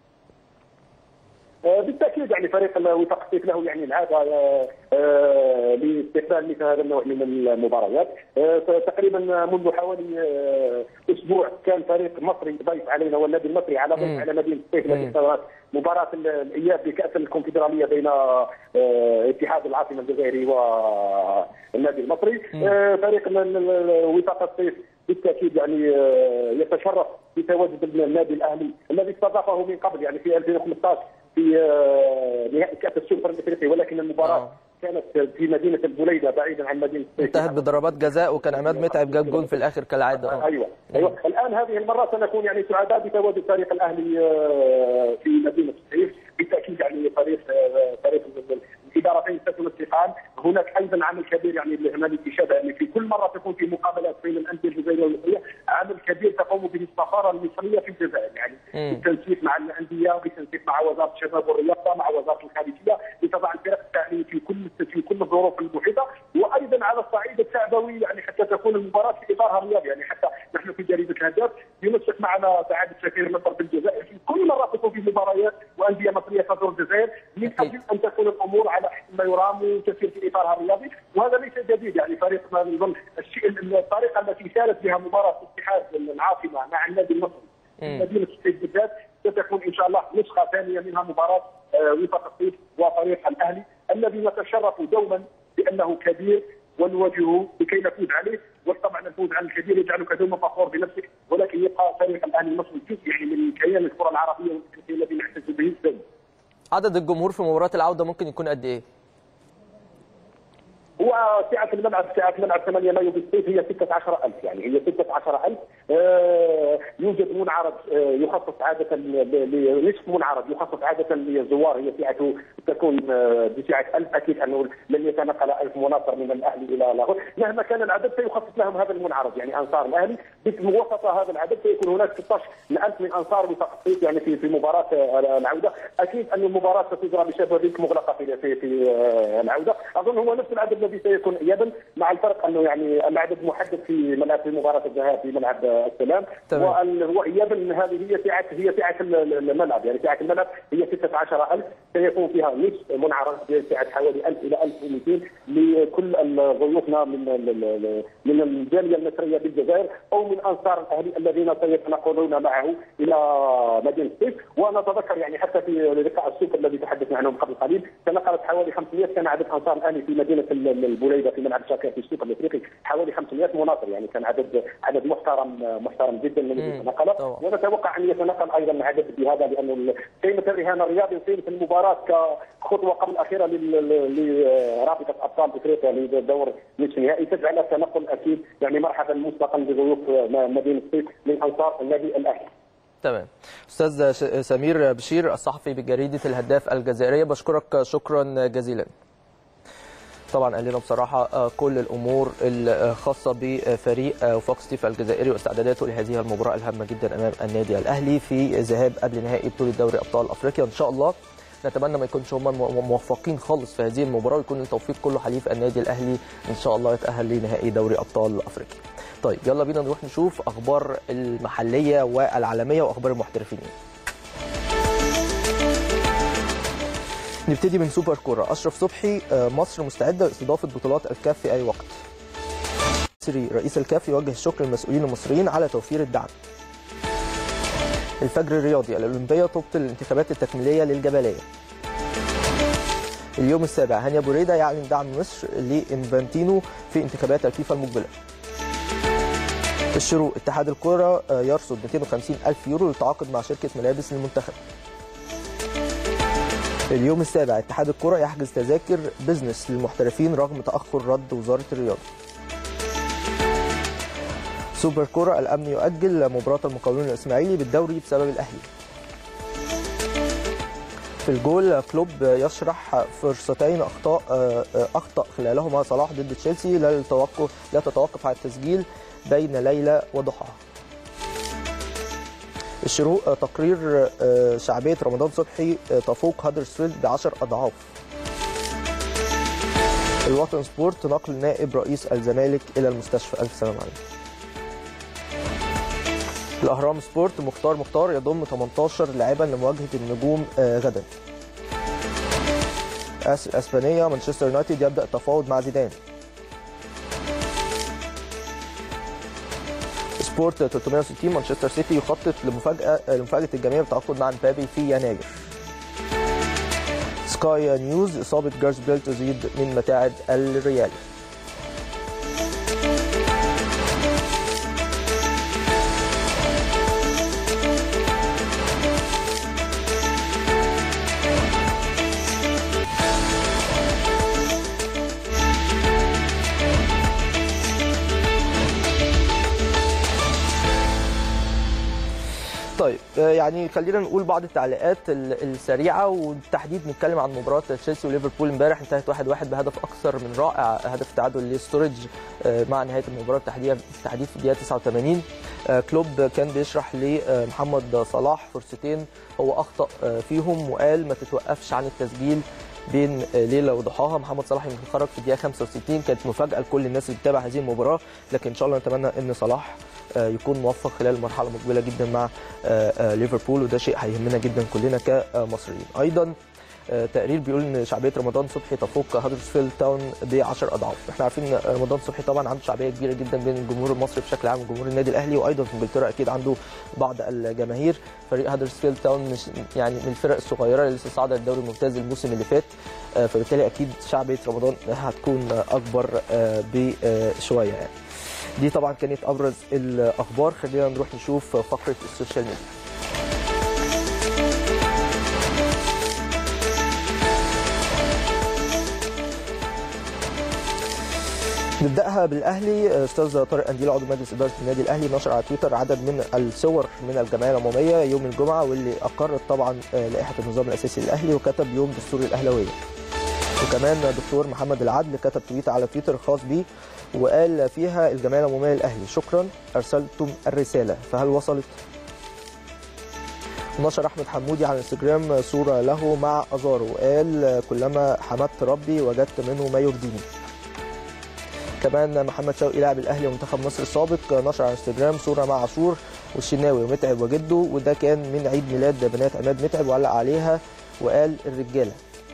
آه، بالتاكيد يعني فريق الوفاق الصيف له يعني العاده آه، آه، لاستقبال مثل هذا النوع من المباريات آه، تقريبا منذ حوالي آه، اسبوع كان فريق مصري ضيف علينا والنادي المصري على ضيف على مدينه الصيف التي استضافت مباراه الاياب بكاس الكونفدراليه بين آه، اتحاد العاصمه الجزائري والنادي المصري آه، فريق ال- ال- ال- وفاق الصيف بالتاكيد يعني آه، يتشرف بتواجد النادي الاهلي الذي استضافه من قبل يعني في 2015 في آه، نهائي كاس السوبر الافريقي ولكن المباراه آه. كانت في مدينه البوليده بعيدا عن مدينه الصيف انتهت بضربات جزاء وكان عماد متعب جاب جول في الاخر كالعاده اه ايوه ايوه الان هذه المره سنكون يعني سعداء بتواجد فريق الاهلي آه، في مدينه الصيف بالتاكيد يعني فريق آه، فريق الادارتين تكون استقام هناك ايضا عمل كبير يعني هنالك اشاده يعني في كل مره تكون في مقابلات بين الانديه الجزائريه والمصريه عمل كبير تقوم به السفاره المصريه في الجزائر يعني مم. بالتنسيق مع الانديه بالتنسيق مع وزاره الشباب والرياضه مع وزاره الخارجيه لتضع الفرق التعليميه في كل في كل الظروف المحيطه وايضا على الصعيد التعبوي يعني حتى تكون المباراه في اطارها الرياضي يعني حتى نحن في جريده الهداف ينسق معنا سعاده سفير مصر بالجزائر في كل مره تكون في مباريات وانديه مصريه تزور الجزائر من اجل ان تكون الامور على حسب ما يرام وتسير في اطارها الرياضي وهذا ليس جديد يعني فريق ما نظن الشيء الطريقه التي سارت بها مباراه اتحاد العاصمه مع النادي المصري في مدينه الصيف بالذات ستكون ان شاء الله نسخه ثانيه منها مباراه آه، وفاق الصيف وفريق الاهلي الذي نتشرف دوما بانه كبير ونواجهه لكي نفوز عليه وطبعا الفوز على الكبير يجعلك دوما فخور بنفسك ولكن يبقى فريق الاهلي المصري جزء يعني من كيان الكره العربيه والافريقيه الذي نحتز به دوما عدد الجمهور في مباراه العوده ممكن يكون قد ايه هو سعة الملعب سعة الملعب 8 مايو بالصيف هي 16000 يعني هي 16000 آه يوجد منعرض آه يخصص عادة ل- نصف منعرض يخصص عادة للزوار هي سعته تكون آه بسعة 1000 أكيد أنه لن يتنقل 1000 مناصر من الأهلي إلى لاهور مهما كان العدد سيخصص لهم هذا المنعرض يعني أنصار الأهلي بوسط هذا العدد سيكون هناك 16000 من أنصار بتخصيص يعني في في مباراة آه، العودة أكيد أن المباراة ستجرى بشبابيك مغلقة في في في آه، العودة أظن هو نفس العدد الذي الذي سيكون ايابا مع الفرق انه يعني العدد محدد في ملعب في مباراه الذهاب في ملعب السلام تمام. وايابا هذه هي سعه هي سعه الملعب يعني سعه الملعب هي 16000 سيكون فيها نصف منعرض بسعه حوالي 1000 الى 1200 لكل ضيوفنا من من الجاليه المصريه بالجزائر او من انصار الاهلي الذين سيتنقلون معه الى مدينه السيف ونتذكر يعني حتى في لقاء السوق الذي تحدثنا عنه قبل قليل تنقلت حوالي 500 كان عدد انصار الاهلي في مدينه البوليده في ملعب شاكر في السوق الافريقي حوالي 500 مناصر يعني كان عدد عدد محترم محترم جدا من الذي تنقل ونتوقع ان يتنقل ايضا عدد بهذا لانه قيمه الرهان الرياضي وقيمه المباراه كخطوه قبل الاخيره لرابطه ابطال افريقيا لدور نصف النهائي تجعل التنقل اكيد يعني مرحبا مسبقا بضيوف مدينه الصيف من انصار النادي الاهلي. تمام استاذ سمير بشير الصحفي بجريده الهداف الجزائريه بشكرك شكرا جزيلا طبعا قال لنا بصراحه كل الامور الخاصه بفريق وفاق ستيف الجزائري واستعداداته لهذه المباراه الهامه جدا امام النادي الاهلي في ذهاب قبل نهائي بطوله دوري ابطال افريقيا ان شاء الله نتمنى ما يكونش هم موفقين خالص في هذه المباراه ويكون التوفيق كله حليف النادي الاهلي ان شاء الله يتاهل لنهائي دوري ابطال افريقيا. طيب يلا بينا نروح نشوف اخبار المحليه والعالميه واخبار المحترفين. نبتدي من سوبر كوره اشرف صبحي مصر مستعده لاستضافه بطولات الكاف في اي وقت. مصري رئيس الكاف يوجه الشكر للمسؤولين المصريين على توفير الدعم. الفجر الرياضي الأولمبية تبطل الانتخابات التكميلية للجبلية اليوم السابع هانيا بوريدا يعلن دعم مصر لإنفانتينو في انتخابات الفيفا المقبلة الشروق اتحاد الكرة يرصد 250 ألف يورو للتعاقد مع شركة ملابس للمنتخب اليوم السابع اتحاد الكرة يحجز تذاكر بزنس للمحترفين رغم تأخر رد وزارة الرياضة سوبر كرة الأمن يؤجل مباراة المقاولون الإسماعيلي بالدوري بسبب الأهلي في الجول كلوب يشرح فرصتين أخطاء أخطأ خلالهما صلاح ضد تشيلسي لا التوقف لا تتوقف على التسجيل بين ليلى وضحى الشروق تقرير شعبية رمضان صبحي تفوق هدرسفيلد بعشر أضعاف الوطن سبورت نقل نائب رئيس الزمالك إلى المستشفى ألف سلام عليكم الاهرام سبورت مختار مختار يضم 18 لاعبا لمواجهه النجوم غدا اسبانيا مانشستر يونايتد يبدا التفاوض مع زيدان سبورت 360 مانشستر سيتي يخطط لمفاجاه لمفاجاه الجميع بالتعاقد مع مبابي في يناير سكاي نيوز اصابه جارس بيل تزيد من متاعب الريال طيب يعني خلينا نقول بعض التعليقات السريعه وبالتحديد نتكلم عن مباراه تشيلسي وليفربول امبارح انتهت 1-1 واحد واحد بهدف اكثر من رائع هدف تعادل لستورج مع نهايه المباراه بالتحديد بالتحديد في الدقيقه 89 كلوب كان بيشرح لمحمد صلاح فرصتين هو اخطا فيهم وقال ما تتوقفش عن التسجيل بين ليله وضحاها محمد صلاح يمكن خرج في الدقيقه 65 كانت مفاجاه لكل الناس اللي بتتابع هذه المباراه لكن ان شاء الله نتمنى ان صلاح يكون موفق خلال المرحله المقبله جدا مع ليفربول وده شيء هيهمنا جدا كلنا كمصريين ايضا تقرير بيقول ان شعبيه رمضان صبحي تفوق هدرسفيلد تاون ب 10 اضعاف احنا عارفين ان رمضان صبحي طبعا عنده شعبيه كبيره جدا بين الجمهور المصري بشكل عام وجمهور النادي الاهلي وايضا في انجلترا اكيد عنده بعض الجماهير فريق هدرسفيلد تاون مش يعني من الفرق الصغيره اللي لسه صاعده الدوري الممتاز الموسم اللي فات فبالتالي اكيد شعبيه رمضان هتكون اكبر بشويه يعني دي طبعا كانت ابرز الاخبار خلينا نروح نشوف فقره السوشيال ميديا نبداها بالاهلي استاذ طارق انديل عضو مجلس اداره النادي الاهلي نشر على تويتر عدد من الصور من الجمعيه العموميه يوم الجمعه واللي اقرت طبعا لائحه النظام الاساسي للاهلي وكتب يوم دستور الاهلاويه وكمان دكتور محمد العدل كتب تويت على تويتر خاص بيه وقال فيها الجمعيه العموميه للاهلي شكرا ارسلتم الرساله فهل وصلت؟ نشر احمد حمودي على انستجرام صوره له مع ازارو وقال كلما حمدت ربي وجدت منه ما يرضيني كمان محمد شوقي لاعب الاهلي ومنتخب مصر السابق نشر على انستجرام صوره مع عاشور والشناوي ومتعب وجده وده كان من عيد ميلاد بنات عماد متعب وعلق عليها وقال الرجاله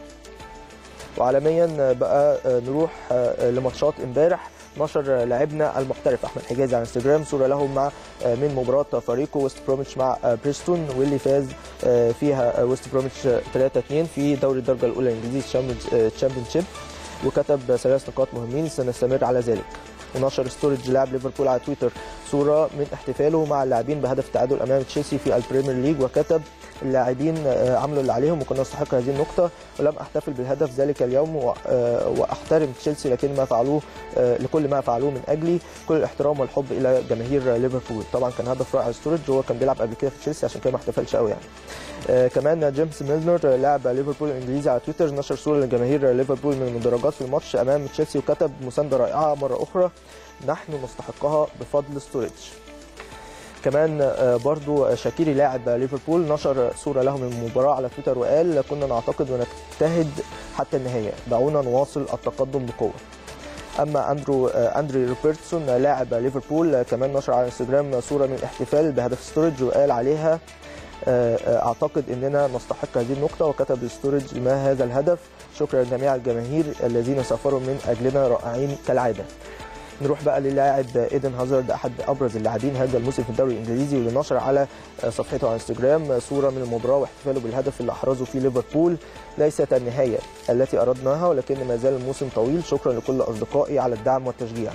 وعالميا بقى نروح لماتشات امبارح نشر لاعبنا المحترف احمد حجازي على انستجرام صوره له مع من مباراه فريقه ويست بروميتش مع بريستون واللي فاز فيها ويست بروميتش 3 2 في دوري الدرجه الاولى الانجليزي تشامبيونشيب وكتب ثلاث نقاط مهمين سنستمر على ذلك ونشر ستورج لاعب ليفربول على تويتر صوره من احتفاله مع اللاعبين بهدف التعادل امام تشيلسي في البريمير ليج وكتب اللاعبين عملوا اللي عليهم وكنا نستحق هذه النقطة ولم أحتفل بالهدف ذلك اليوم وأحترم تشيلسي لكن ما فعلوه لكل ما فعلوه من أجلي كل الاحترام والحب إلى جماهير ليفربول طبعا كان هدف رائع ستورج وهو كان بيلعب قبل كده في تشيلسي عشان كده ما احتفلش قوي يعني آه كمان جيمس ميلنر لاعب ليفربول الانجليزي على تويتر نشر صوره لجماهير ليفربول من المدرجات في الماتش امام تشيلسي وكتب مسانده رائعه مره اخرى نحن نستحقها بفضل ستوريج كمان آه برضو شاكيري لاعب ليفربول نشر صورة له من المباراة على تويتر وقال كنا نعتقد ونجتهد حتى النهاية دعونا نواصل التقدم بقوة اما اندرو اندري روبرتسون لاعب ليفربول كمان نشر على انستجرام صوره من الاحتفال بهدف ستورج وقال عليها اعتقد اننا نستحق هذه النقطه وكتب ستورج ما هذا الهدف شكرا لجميع الجماهير الذين سافروا من اجلنا رائعين كالعاده نروح بقى للاعب ايدن هازارد احد ابرز اللاعبين هذا الموسم في الدوري الانجليزي واللي نشر على صفحته على انستجرام صوره من المباراه واحتفاله بالهدف اللي احرزه في ليفربول ليست النهايه التي اردناها ولكن ما زال الموسم طويل شكرا لكل اصدقائي على الدعم والتشجيع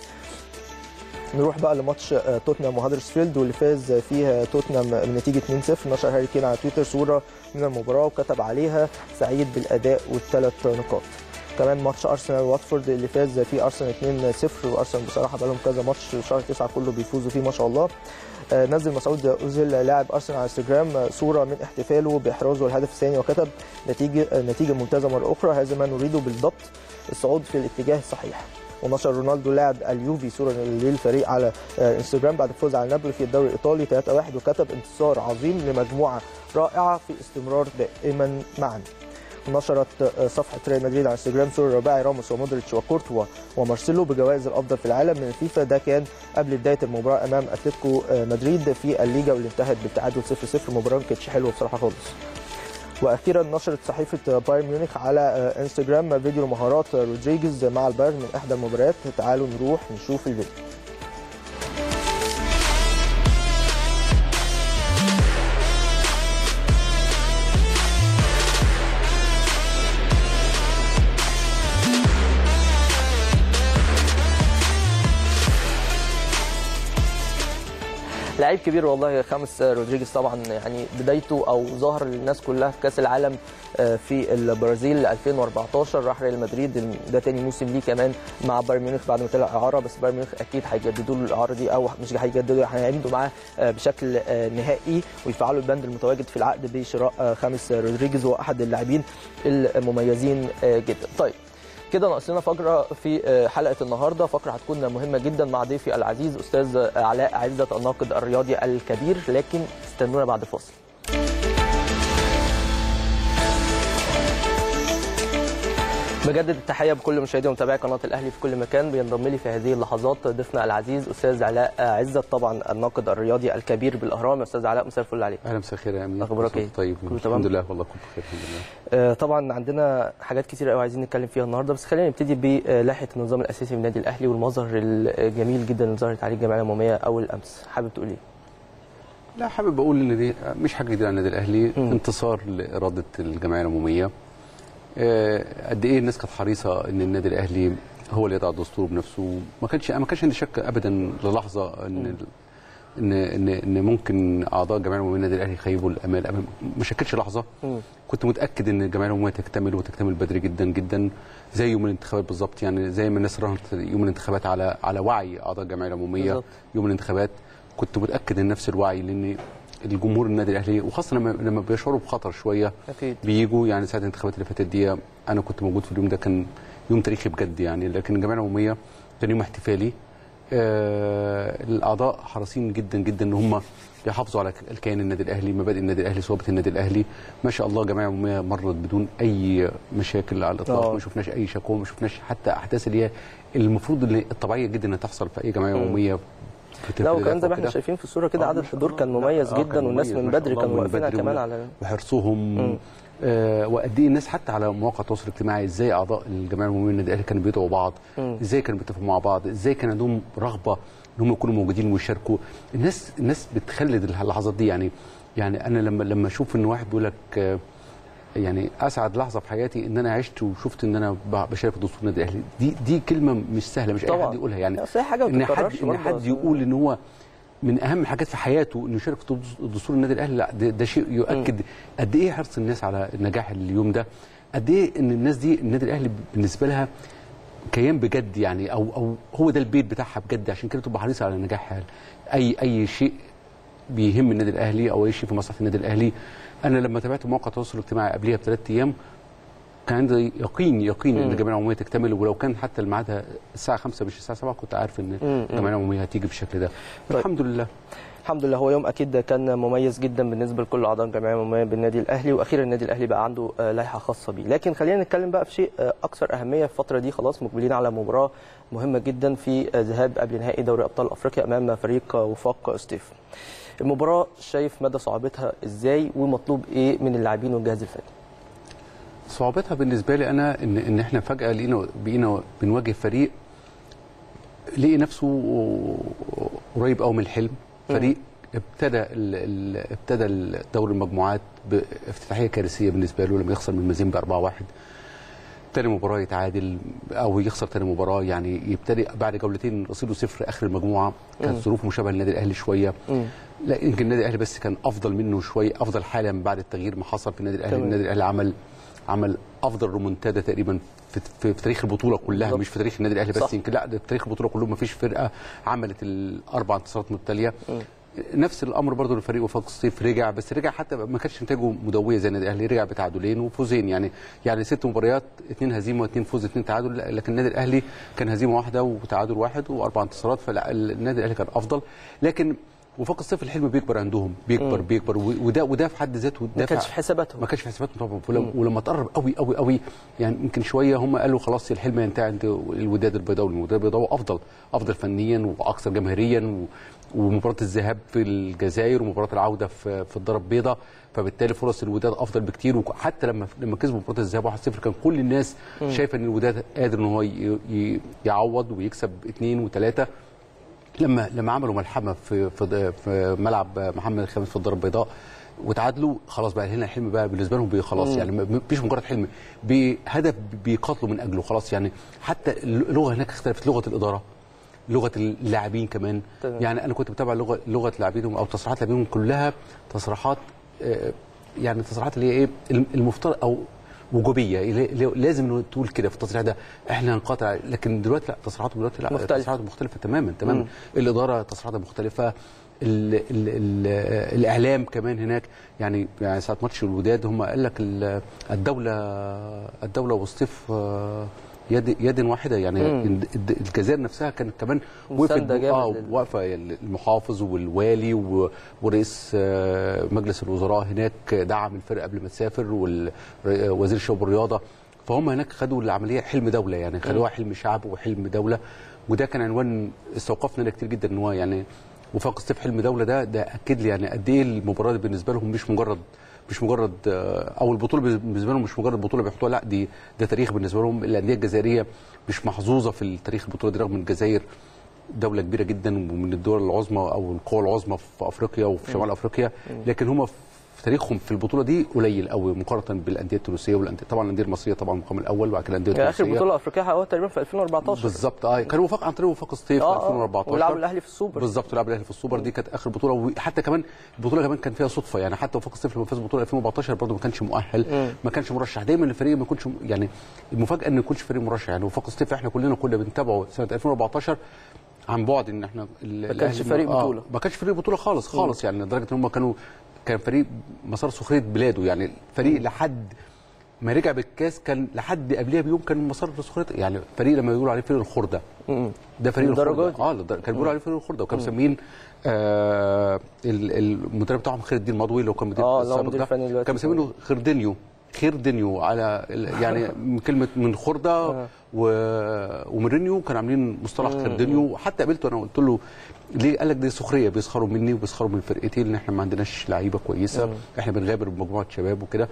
نروح بقى لماتش توتنهام وهدرسفيلد واللي فاز فيها توتنهام بنتيجه 2-0 نشر هاري كين على تويتر صوره من المباراه وكتب عليها سعيد بالاداء والثلاث نقاط كمان ماتش ارسنال واتفورد اللي فاز فيه ارسنال 2-0 وارسنال بصراحه بقى لهم كذا ماتش شهر 9 كله بيفوزوا فيه ما شاء الله نزل مسعود اوزيل لاعب ارسنال على انستجرام صوره من احتفاله باحرازه الهدف الثاني وكتب نتيجه نتيجه ممتازه مره اخرى هذا ما نريده بالضبط الصعود في الاتجاه الصحيح ونشر رونالدو لاعب اليوفي صوره للفريق على انستجرام بعد الفوز على نابولي في الدوري الايطالي 3-1 وكتب انتصار عظيم لمجموعه رائعه في استمرار دائما معا نشرت صفحه ريال مدريد على انستجرام صوره رباعي راموس ومودريتش وكورتوا ومارسيلو بجوائز الافضل في العالم من الفيفا ده كان قبل بدايه المباراه امام اتلتيكو مدريد في الليجا واللي انتهت بالتعادل 0-0 المباراه ما كانتش حلوه بصراحه خالص واخيرا نشرت صحيفه بايرن ميونخ على انستجرام فيديو مهارات رودريجيز مع البايرن من احدى المباريات تعالوا نروح نشوف الفيديو لعيب كبير والله خامس رودريجيز طبعا يعني بدايته او ظهر للناس كلها في كاس العالم في البرازيل 2014 راح ريال مدريد ده تاني موسم ليه كمان مع بايرن ميونخ بعد ما طلع اعاره بس بايرن ميونخ اكيد هيجددوا له الاعاره دي او مش هيجددوا هيعملوا معاه بشكل نهائي ويفعلوا البند المتواجد في العقد بشراء خامس رودريجيز هو احد اللاعبين المميزين جدا طيب كده ناقصنا فقره في حلقه النهارده فقره هتكون مهمه جدا مع ضيفي العزيز استاذ علاء عزت الناقد الرياضي الكبير لكن استنونا بعد فاصل بجدد التحيه بكل مشاهدي ومتابعي قناه الاهلي في كل مكان بينضم لي في هذه اللحظات ضيفنا العزيز استاذ علاء عزت طبعا الناقد الرياضي الكبير بالاهرام استاذ علاء مساء الفل عليك اهلا مساء الخير يا امين اخبارك ايه طيب كله تمام الحمد لله والله كله بخير الحمد لله آه طبعا عندنا حاجات كتير قوي عايزين نتكلم فيها النهارده بس خلينا نبتدي بلائحه النظام الاساسي في النادي الاهلي والمظهر الجميل جدا اللي ظهرت عليه الجمعيه العموميه اول امس حابب تقول ايه لا حابب اقول ان دي مش حاجه جديده على النادي الاهلي مم. انتصار لاراده الجمعيه العموميه آه، قد ايه الناس كانت حريصه ان النادي الاهلي هو اللي يضع الدستور بنفسه ما كانش ما كانش عندي شك ابدا للحظه ان ال- ان ان ان ممكن اعضاء الجمعيه العموميه النادي الاهلي يخيبوا الامال أبداً. ما شكتش لحظه مم. كنت متاكد ان الجمعيه العموميه تكتمل وتكتمل بدري جدا جدا زي يوم الانتخابات بالظبط يعني زي ما الناس راهنت يوم الانتخابات على على وعي اعضاء الجمعيه العموميه بالظبط. يوم الانتخابات كنت متاكد ان نفس الوعي لان الجمهور النادي الاهلي وخاصه لما لما بيشعروا بخطر شويه اكيد بيجوا يعني ساعه الانتخابات اللي فاتت دي انا كنت موجود في اليوم ده كان يوم تاريخي بجد يعني لكن الجمعيه العموميه كان يوم احتفالي آه الاعضاء حريصين جدا جدا ان هم يحافظوا على الكيان النادي الاهلي مبادئ النادي الاهلي صوابه النادي الاهلي ما شاء الله جمعيه عموميه مرت بدون اي مشاكل على الاطلاق آه. ما شفناش اي شكوى ما شفناش حتى احداث اللي هي المفروض اللي الطبيعيه جدا انها تحصل في اي جمعيه عموميه في لا في وكمان زي ما احنا كده. شايفين في الصوره كده آه، عدد ما شاء الحضور الله. كان لا، مميز آه، جدا كان والناس مميز من ما شاء بدري الله، كانوا من واقفين بدري كمان ولا- على وحرصهم مم. آه وقد ايه الناس حتى على مواقع التواصل الاجتماعي ازاي اعضاء الجمعيه العموميه للنادي الاهلي كانوا بيدعوا بعض مم. ازاي كانوا بيتفقوا مع بعض ازاي كان عندهم رغبه ان هم يكونوا موجودين ويشاركوا الناس الناس بتخلد اللحظات دي يعني يعني انا لما لما اشوف ان واحد بيقول لك آه، يعني اسعد لحظه في حياتي ان انا عشت وشفت ان انا ب- بشارك في دستور النادي الاهلي دي دي كلمه مش سهله مش اي طبعاً. حد يقولها يعني أصل هي حاجة ما ان حد بتتكررش ان برضه حد أصل- يقول ان هو من اهم الحاجات في حياته انه يشارك في دستور النادي الاهلي لا ده, ده شيء يؤكد قد ايه حرص الناس على نجاح اليوم ده قد ايه ان الناس دي النادي الاهلي بالنسبه لها كيان بجد يعني او او هو ده البيت بتاعها بجد عشان كده تبقى حريصه على نجاح اي اي شيء بيهم النادي الاهلي او اي شيء في مصلحه النادي الاهلي انا لما تابعت مواقع التواصل الاجتماعي قبليها بثلاث ايام كان عندي يقين يقين ان مم. الجمعيه العموميه تكتمل ولو كان حتى الميعاد الساعه 5 مش الساعه 7 كنت عارف ان مم. الجمعيه العموميه هتيجي بالشكل ده طيب. الحمد لله الحمد لله هو يوم اكيد كان مميز جدا بالنسبه لكل اعضاء الجمعيه العموميه بالنادي الاهلي واخيرا النادي الاهلي بقى عنده آه، لائحه خاصه بيه لكن خلينا نتكلم بقى في شيء آه، اكثر اهميه في الفتره دي خلاص مقبلين على مباراه مهمه جدا في آه، ذهاب قبل نهائي دوري ابطال افريقيا امام فريق آه، وفاق ستيف المباراه شايف مدى صعوبتها ازاي ومطلوب ايه من اللاعبين والجهاز الفني صعوبتها بالنسبه لي انا ان ان احنا فجاه لقينا بقينا بنواجه فريق لقي نفسه قريب قوي من الحلم فريق ابتدى ال ال ابتدى دوري المجموعات بافتتاحيه كارثيه بالنسبه له لما يخسر من مازيمبي 4-1 تاني مباراه يتعادل او يخسر تاني مباراه يعني يبتدي بعد جولتين رصيده صفر اخر المجموعه كانت مم. ظروفه مشابهه للنادي الاهلي شويه مم. لا يمكن النادي الاهلي بس كان افضل منه شويه افضل حاله من بعد التغيير ما حصل في النادي الاهلي تمام. النادي الاهلي عمل عمل افضل رومونتادا تقريبا في, في, في تاريخ البطوله كلها بالظبط. مش في تاريخ النادي الاهلي بس صح. يمكن لا ده في تاريخ البطوله كله ما فيش فرقه عملت الاربع انتصارات متتاليه مم. نفس الامر برضه للفريق وفاق الصيف رجع بس رجع حتى ما كانش نتائجه مدويه زي النادي الاهلي رجع بتعادلين وفوزين يعني يعني ست مباريات اثنين هزيمه واثنين فوز اثنين تعادل لا، لكن النادي الاهلي كان هزيمه واحده وتعادل واحد واربع انتصارات فالنادي الاهلي كان افضل لكن وفاق الصيف الحلم بيكبر عندهم بيكبر مم. بيكبر و- وده وده في حد ذاته ما دافع كانش في حساباتهم ما كانش في حساباتهم طبعا ولما, ولما تقرب قوي قوي قوي يعني يمكن شويه هم قالوا خلاص الحلم ينتهي عند الوداد البيضاوي الوداد البيضاوي افضل افضل فنيا واكثر جماهيريا و ومباراه الذهاب في الجزائر ومباراه العوده في في الدار البيضاء فبالتالي فرص الوداد افضل بكتير وحتى لما لما كسبوا مباراه الذهاب 1-0 كان كل الناس شايفه ان الوداد قادر ان هو ي- ي- يعوض ويكسب اثنين وثلاثه لما لما عملوا ملحمه في في, في ملعب محمد الخامس في الدار البيضاء وتعادلوا خلاص بقى هنا الحلم بقى بالنسبه لهم بي- خلاص يعني ما- مش مجرد حلم بهدف بيقاتلوا من اجله خلاص يعني حتى اللغه هناك اختلفت لغه الاداره لغه اللاعبين كمان تمام. يعني انا كنت بتابع لغه لغه لاعبينهم او تصريحات لاعبينهم كلها تصريحات آه، يعني تصريحات اللي هي ايه الم- المفترض او وجوبيه اللي- اللي لازم إنه تقول كده في التصريح ده احنا هنقاطع لكن دلوقتي لا تصريحاتهم دلوقتي لا مختلفة. تصريحاتهم مختلفه تماما تماما الاداره تصريحاتها مختلفه ال ال ال الاعلام كمان هناك يعني يعني ساعه ماتش الوداد هم قال لك ال- الدوله الدوله وصف آه، يد يد واحده يعني مم. الد- الجزائر نفسها كانت كمان وقفت مساندة جامد اه لل- واقفه المحافظ والوالي و- ورئيس آه، مجلس الوزراء هناك دعم الفرقه قبل ما تسافر ووزير الشباب والرياضه فهم هناك خدوا العمليه حلم دوله يعني خلوها حلم شعب وحلم دوله وده كان عنوان استوقفنا لنا كتير جدا ان هو يعني وفاق الصيف حلم دوله ده ده اكد لي يعني قد ايه المباراه دي بالنسبه لهم مش مجرد مش مجرد آه، او البطوله بالنسبه لهم مش مجرد بطوله بيحطوها لا دي ده تاريخ بالنسبه لهم الانديه الجزائريه مش محظوظه في التاريخ البطوله دي رغم ان الجزائر دوله كبيره جدا ومن الدول العظمى او القوى العظمى في افريقيا وفي شمال افريقيا لكن هم في تاريخهم في البطوله دي قليل قوي مقارنه بالانديه التونسيه والانديه طبعا الانديه المصريه طبعا المقام الاول وبعد كده الانديه يعني اخر التونسيه بطوله افريقيه حققوها تقريبا في 2014 بالظبط اه كان وفاق عن طريق وفاق الصيف آه، آه. 2014 ولعبوا الأهلي في السوبر. بالظبط لعب الاهلي في السوبر دي كانت اخر بطوله وحتى كمان البطوله كمان كان فيها صدفه يعني حتى وفاق الصيف لما فاز بطوله 2014 برضه ما كانش مؤهل ما كانش مرشح دايما الفريق ما يكونش يعني المفاجاه ان ما يكونش فريق مرشح يعني وفاق الصيف احنا كلنا كنا بنتابعه سنه 2014 عن بعد ان احنا ال- ما كانش الأهلي- فريق آه، بطولة. ما كانش فريق بطوله خالص خالص يعني لدرجه ان هم كانوا كان فريق مسار سخريه بلاده يعني فريق لحد ما رجع بالكاس كان لحد قبلها بيوم كان مسار لسخريه يعني فريق لما بيقولوا عليه فريق الخرده مم. ده فريق للدرجة الخرده دي؟ اه للدرجة- كان بيقولوا عليه فريق الخرده وكانوا مسمين آه ال- المدرب بتاعهم خير الدين مضوي اللي هو كان مدير آه، اللي هو السابق مدير ده، فني دلوقتي. كان مسمينه خردنيو خيردنيو على ال- يعني من كلمه من خرده و... ومورينيو كانوا عاملين مصطلح خردنيو حتى قابلته انا قلت له ليه قال لك دي سخريه بيسخروا مني وبيسخروا من فرقتي لان احنا ما عندناش لعيبه كويسه احنا بنغامر بمجموعه شباب وكده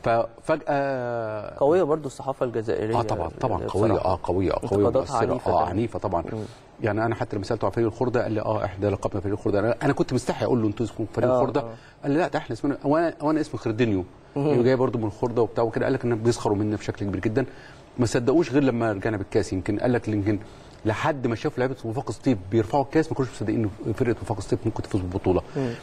ففجاه قويه برضو الصحافه الجزائريه اه طبعا طبعا بصراحة. قويه اه قويه اه قويه انتقاداتها ومؤثره عنيفة اه طبعاً. عنيفه طبعا يعني انا حتى لما سالته عن فريق الخرده قال لي اه احنا لقبنا فريق الخرده انا, أنا كنت مستحي اقول له انتوا اسمكم فريق آه، الخرده آه. قال لي لا ده احنا اسمنا وانا وانا اسمي خردنيو يعني جاي برضو من الخرده وبتاع وكده قال لك ان بيسخروا منا بشكل كبير جدا ما صدقوش غير لما رجعنا بالكاس يمكن قال لك يمكن لحد ما شافوا لعيبه وفاق سطيف بيرفعوا الكاس ما كانوش مصدقين ان فرقه وفاق سطيف ممكن تفوز بالبطوله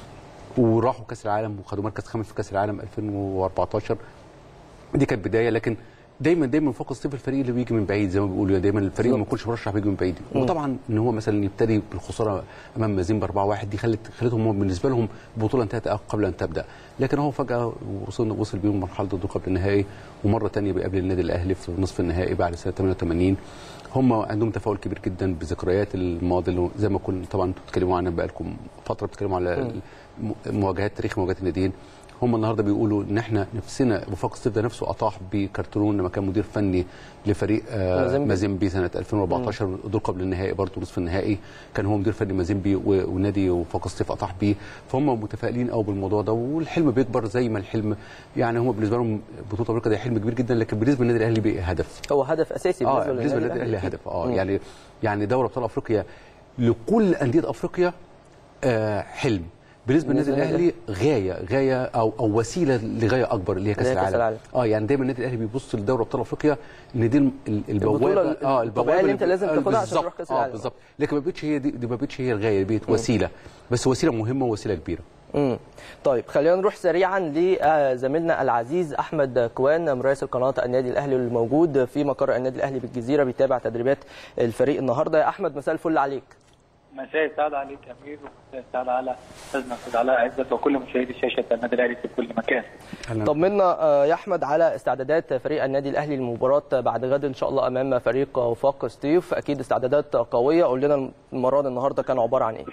وراحوا كاس العالم وخدوا مركز خامس في كاس العالم 2014 دي كانت بدايه لكن دايما دايما فوق الصيف الفريق اللي بيجي من بعيد زي ما بيقولوا دايما الفريق ما يكونش مرشح بيجي من بعيد وطبعا ان هو مثلا يبتدي بالخساره امام مازيمبا 4-1 دي خلت خلتهم هم بالنسبه لهم البطوله انتهت قبل ان تبدا لكن هو فجاه وصل وصل بيهم مرحله ضد قبل النهائي ومره ثانيه بيقابل النادي الاهلي في نصف النهائي بعد سنه 88 هم عندهم تفاؤل كبير جدا بذكريات الماضي اللي زي ما كنت طبعا انتوا بتتكلموا عنها بقالكم فتره بتتكلموا على مواجهات تاريخ مواجهات الناديين هم النهارده بيقولوا ان احنا نفسنا وفاق الصيف ده نفسه اطاح بكارترون لما كان مدير فني لفريق آه مازيمبي. مازيمبي سنه 2014 دول قبل النهائي برضه نصف النهائي كان هو مدير فني مازيمبي و- ونادي وفاق الصيف اطاح بيه فهم متفائلين قوي بالموضوع ده والحلم بيكبر زي ما الحلم يعني هم بالنسبه لهم بطوله افريقيا ده حلم كبير جدا لكن بالنسبه للنادي الاهلي بقى هدف هو هدف اساسي اه بالنسبه بالنسبه للنادي للنادي الاهلي أكيد. هدف اه مم. يعني يعني دوري ابطال افريقيا لكل انديه افريقيا آه حلم بالنسبه للنادي بالنسبة الاهلي غايه غايه او او وسيله لغايه اكبر اللي هي كاس اللي هي كأس العالم العالم. اه يعني دايما النادي الاهلي بيبص لدوري ابطال افريقيا ان دي الم- ال- البطولة البوابه اه الطبيعية اللي أنت لازم آه، تاخدها عشان بالظبط. تروح كأس اه العالم. بالظبط لكن ما بقتش هي دي, دي ما بقتش هي الغايه دي بقت وسيله بس وسيله مهمه ووسيله كبيره مم. طيب خلينا نروح سريعا لزميلنا العزيز احمد كوان مراسل قناه النادي الاهلي الموجود في مقر النادي الاهلي بالجزيره بيتابع تدريبات الفريق النهارده يا احمد مساء الفل عليك مساء السعادة عليك يا أمير ومساء السعادة على أستاذنا أستاذ علاء عزت وكل مشاهدي شاشة النادي الأهلي في كل مكان. طمنا آه، يا احمد على استعدادات فريق النادي الاهلي للمباراه بعد غد ان شاء الله امام فريق وفاق ستيف اكيد استعدادات قويه قول لنا المران النهارده كان عباره عن ايه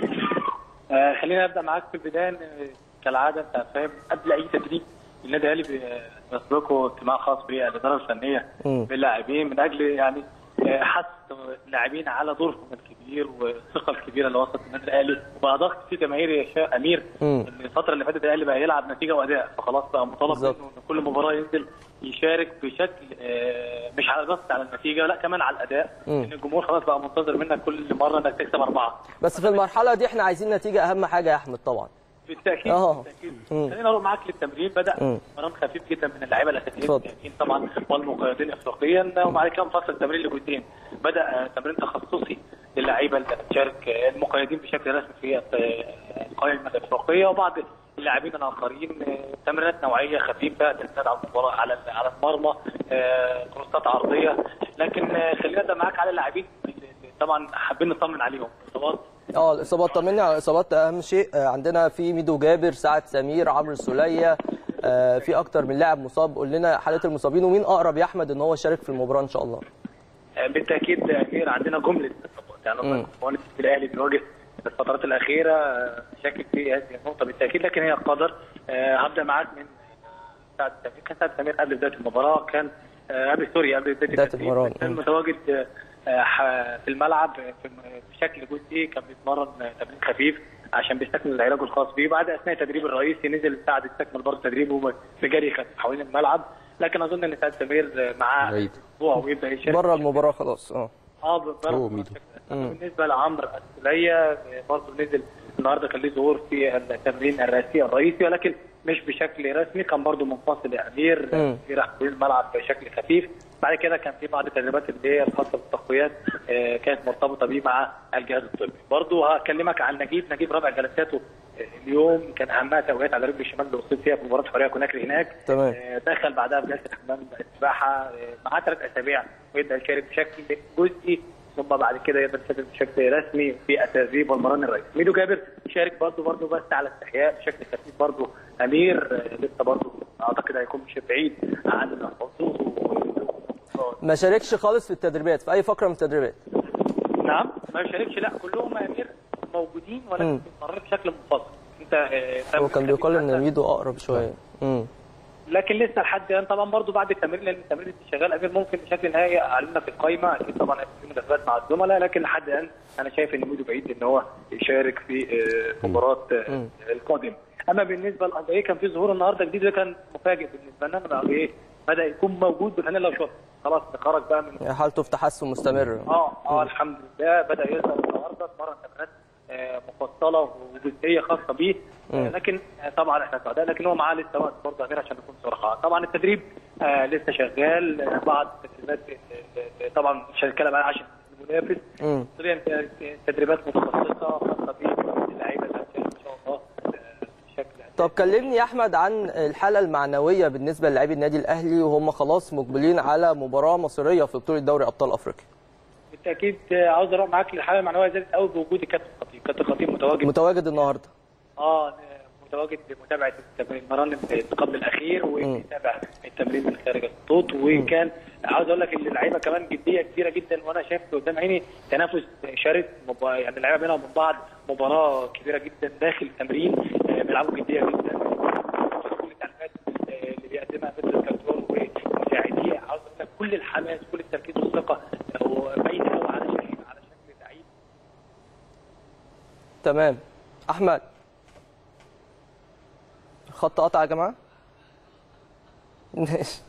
آه خلينا نبدأ معاك في البداية إن كالعادة أنت فاهم قبل أي تدريب النادي الأهلي بي- بيسبقه اجتماع خاص بالإدارة الفنية مم. باللاعبين من أجل يعني آه، حث اللاعبين على دورهم الكبير والثقة الكبيرة اللي وصلت النادي الأهلي وبقى ضغط في جماهير يا شا- أمير مم. إن الفترة اللي فاتت الأهلي بقى يلعب نتيجة وأداء فخلاص بقى مطالب بالظبط. منه إن كل مباراة ينزل يشارك بشكل آه، مش على بس على النتيجة لا كمان على الأداء مم. إن الجمهور خلاص بقى منتظر منك كل مرة إنك تكسب أربعة بس في المرحله دي احنا عايزين نتيجه اهم حاجه يا احمد طبعا بالتاكيد آه. بالتاكيد مم. خلينا نروح معاك للتمرين بدا مم. مران خفيف جدا من اللعيبه الاساسيين اتفضل. التانيين طبعا والمقيدين افريقيا وبعد كده انفصل التمرين لجزئين بدا آه، تمرين تخصصي للعيبه اللي هتشارك آه، المقيدين بشكل رسمي في آه، القائمه الافريقيه وبعض اللاعبين الاخرين آه، تمرينات نوعيه خفيفه تسديد على المباراه على على المرمى آه، كروسات عرضيه لكن آه، خلينا نبدا معاك على اللاعبين اللي- اللي طبعا حابين نطمن عليهم اصابات اه الاصابات طمني على الاصابات اهم شيء آه، عندنا في ميدو جابر سعد سمير عمرو السوليه آه، في اكتر من لاعب مصاب قول لنا حالات المصابين ومين اقرب يا احمد ان هو يشارك في المباراه ان شاء الله بالتاكيد يا امير عندنا جمله اصابات يعني مم. مثلا مهندس الاهلي بيواجه في الفترات الاخيره آه، شاكك في هذه النقطه بالتاكيد لكن هي قدر آه، هبدا معاك من سعد سمير كان سعد سمير قبل بدايه المباراه كان آه، قبل سوري قبل بدايه بداية التدريب المباراة. كان مم. متواجد آه، ح- في الملعب في- بشكل جزئي كان بيتمرن آه، تمرين خفيف عشان بيستكمل العلاج الخاص بيه بعد اثناء التدريب الرئيسي نزل سعد يستكمل برضه تدريبه بجري خفيف حوالين الملعب لكن اظن ان سعد سمير آه، معاه بعيد. اسبوع ويبدا يشارك بره المباراه خلاص اه اه بالضبط. هو ميدو. مم. بالنسبه لعمرو السوليه برضه نزل النهارده كان ليه ظهور في التمرين الرئيسي الرئيسي ولكن مش بشكل رسمي كان برضه منفصل يا امير مم. في راح في الملعب بشكل خفيف بعد كده كان في بعض التدريبات اللي هي الخاصه بالتقويات آه، كانت مرتبطه بيه مع الجهاز الطبي برضه هكلمك عن نجيب نجيب رابع جلساته آه، اليوم كان اهمها توقيات على رجله الشمال اللي اصيب فيها في مباراه حريه كوناكري هناك تمام. آه، دخل بعدها في جلسه حمام السباحه آه، معاه ثلاث اسابيع ويبدا يشارك بشكل جزئي ثم بعد كده يقدر يشارك بشكل رسمي في التدريب والمران الرئيسي. ميدو جابر شارك برضه برضه بس على استحياء بشكل خفيف برضه امير آه، لسه برضه اعتقد هيكون مش بعيد عن الحظوظ ما شاركش خالص في التدريبات في اي فقره من التدريبات نعم ما يشاركش لا كلهم يا امير موجودين ولكن مم. بيتمرنوا بشكل منفصل انت آه، هو كان بيقال ان حتى- ميدو اقرب شويه امم لكن لسه لحد الان طبعا برضو بعد التمرين لان التمرين شغال امير ممكن بشكل نهائي اعلنا في القائمه اكيد طبعا هيبقى في مداخلات مع الزملاء لكن لحد الان انا شايف ان ميدو بعيد ان هو يشارك في آه، مباراه آه، القادم اما بالنسبه لاجاي كان في ظهور النهارده جديد ده كان مفاجئ بالنسبه لنا ان اجاي بدا يكون موجود بالفانيلا وشوط خلاص خرج بقى من حالته في تحسن مستمر اه اه الحمد لله بدا يظهر النهارده اتمرن تمرينات آه، مفصله وجزئيه خاصه بيه آه، لكن آه، طبعا احنا سعداء لكن هو معاه لسه وقت برضه غير عشان نكون صراحه طبعا التدريب آه، لسه شغال آه، بعض التدريبات آه، آه، طبعا مش هنتكلم عنها عشان المنافس مم. طبعا تدريبات متخصصه خاصه باللعيبه اللي هتشارك ان شاء الله آه، بشكل طب كلمني يا احمد عن الحاله المعنويه بالنسبه للاعبي النادي الاهلي وهم خلاص مقبلين على مباراه مصيريه في بطوله دوري ابطال افريقيا بالتاكيد آه، عاوز اروح معاك للحاله المعنويه زادت قوي بوجود الكابتن الخطيب كابتن الخطيب متواجد متواجد النهارده اه متواجد لمتابعه التمرين المران قبل الاخير وبيتابع التمرين من خارج الخطوط وكان عاوز اقول لك ان اللعيبه كمان جديه كبيره جدا وانا شايف قدام عيني تنافس شرس مب- يعني اللعيبه بينهم وبين بعض مباراه كبيره جدا داخل التمرين آه، بيلعبوا جديه جدا كل التعليمات آه، اللي بيقدمها مثل الكابتن ومساعديه عاوز اقول لك كل الحماس كل التركيز والثقه آه، باينه قوي على شكل على شكل لعيب تمام احمد خط قطع يا جماعه ماشي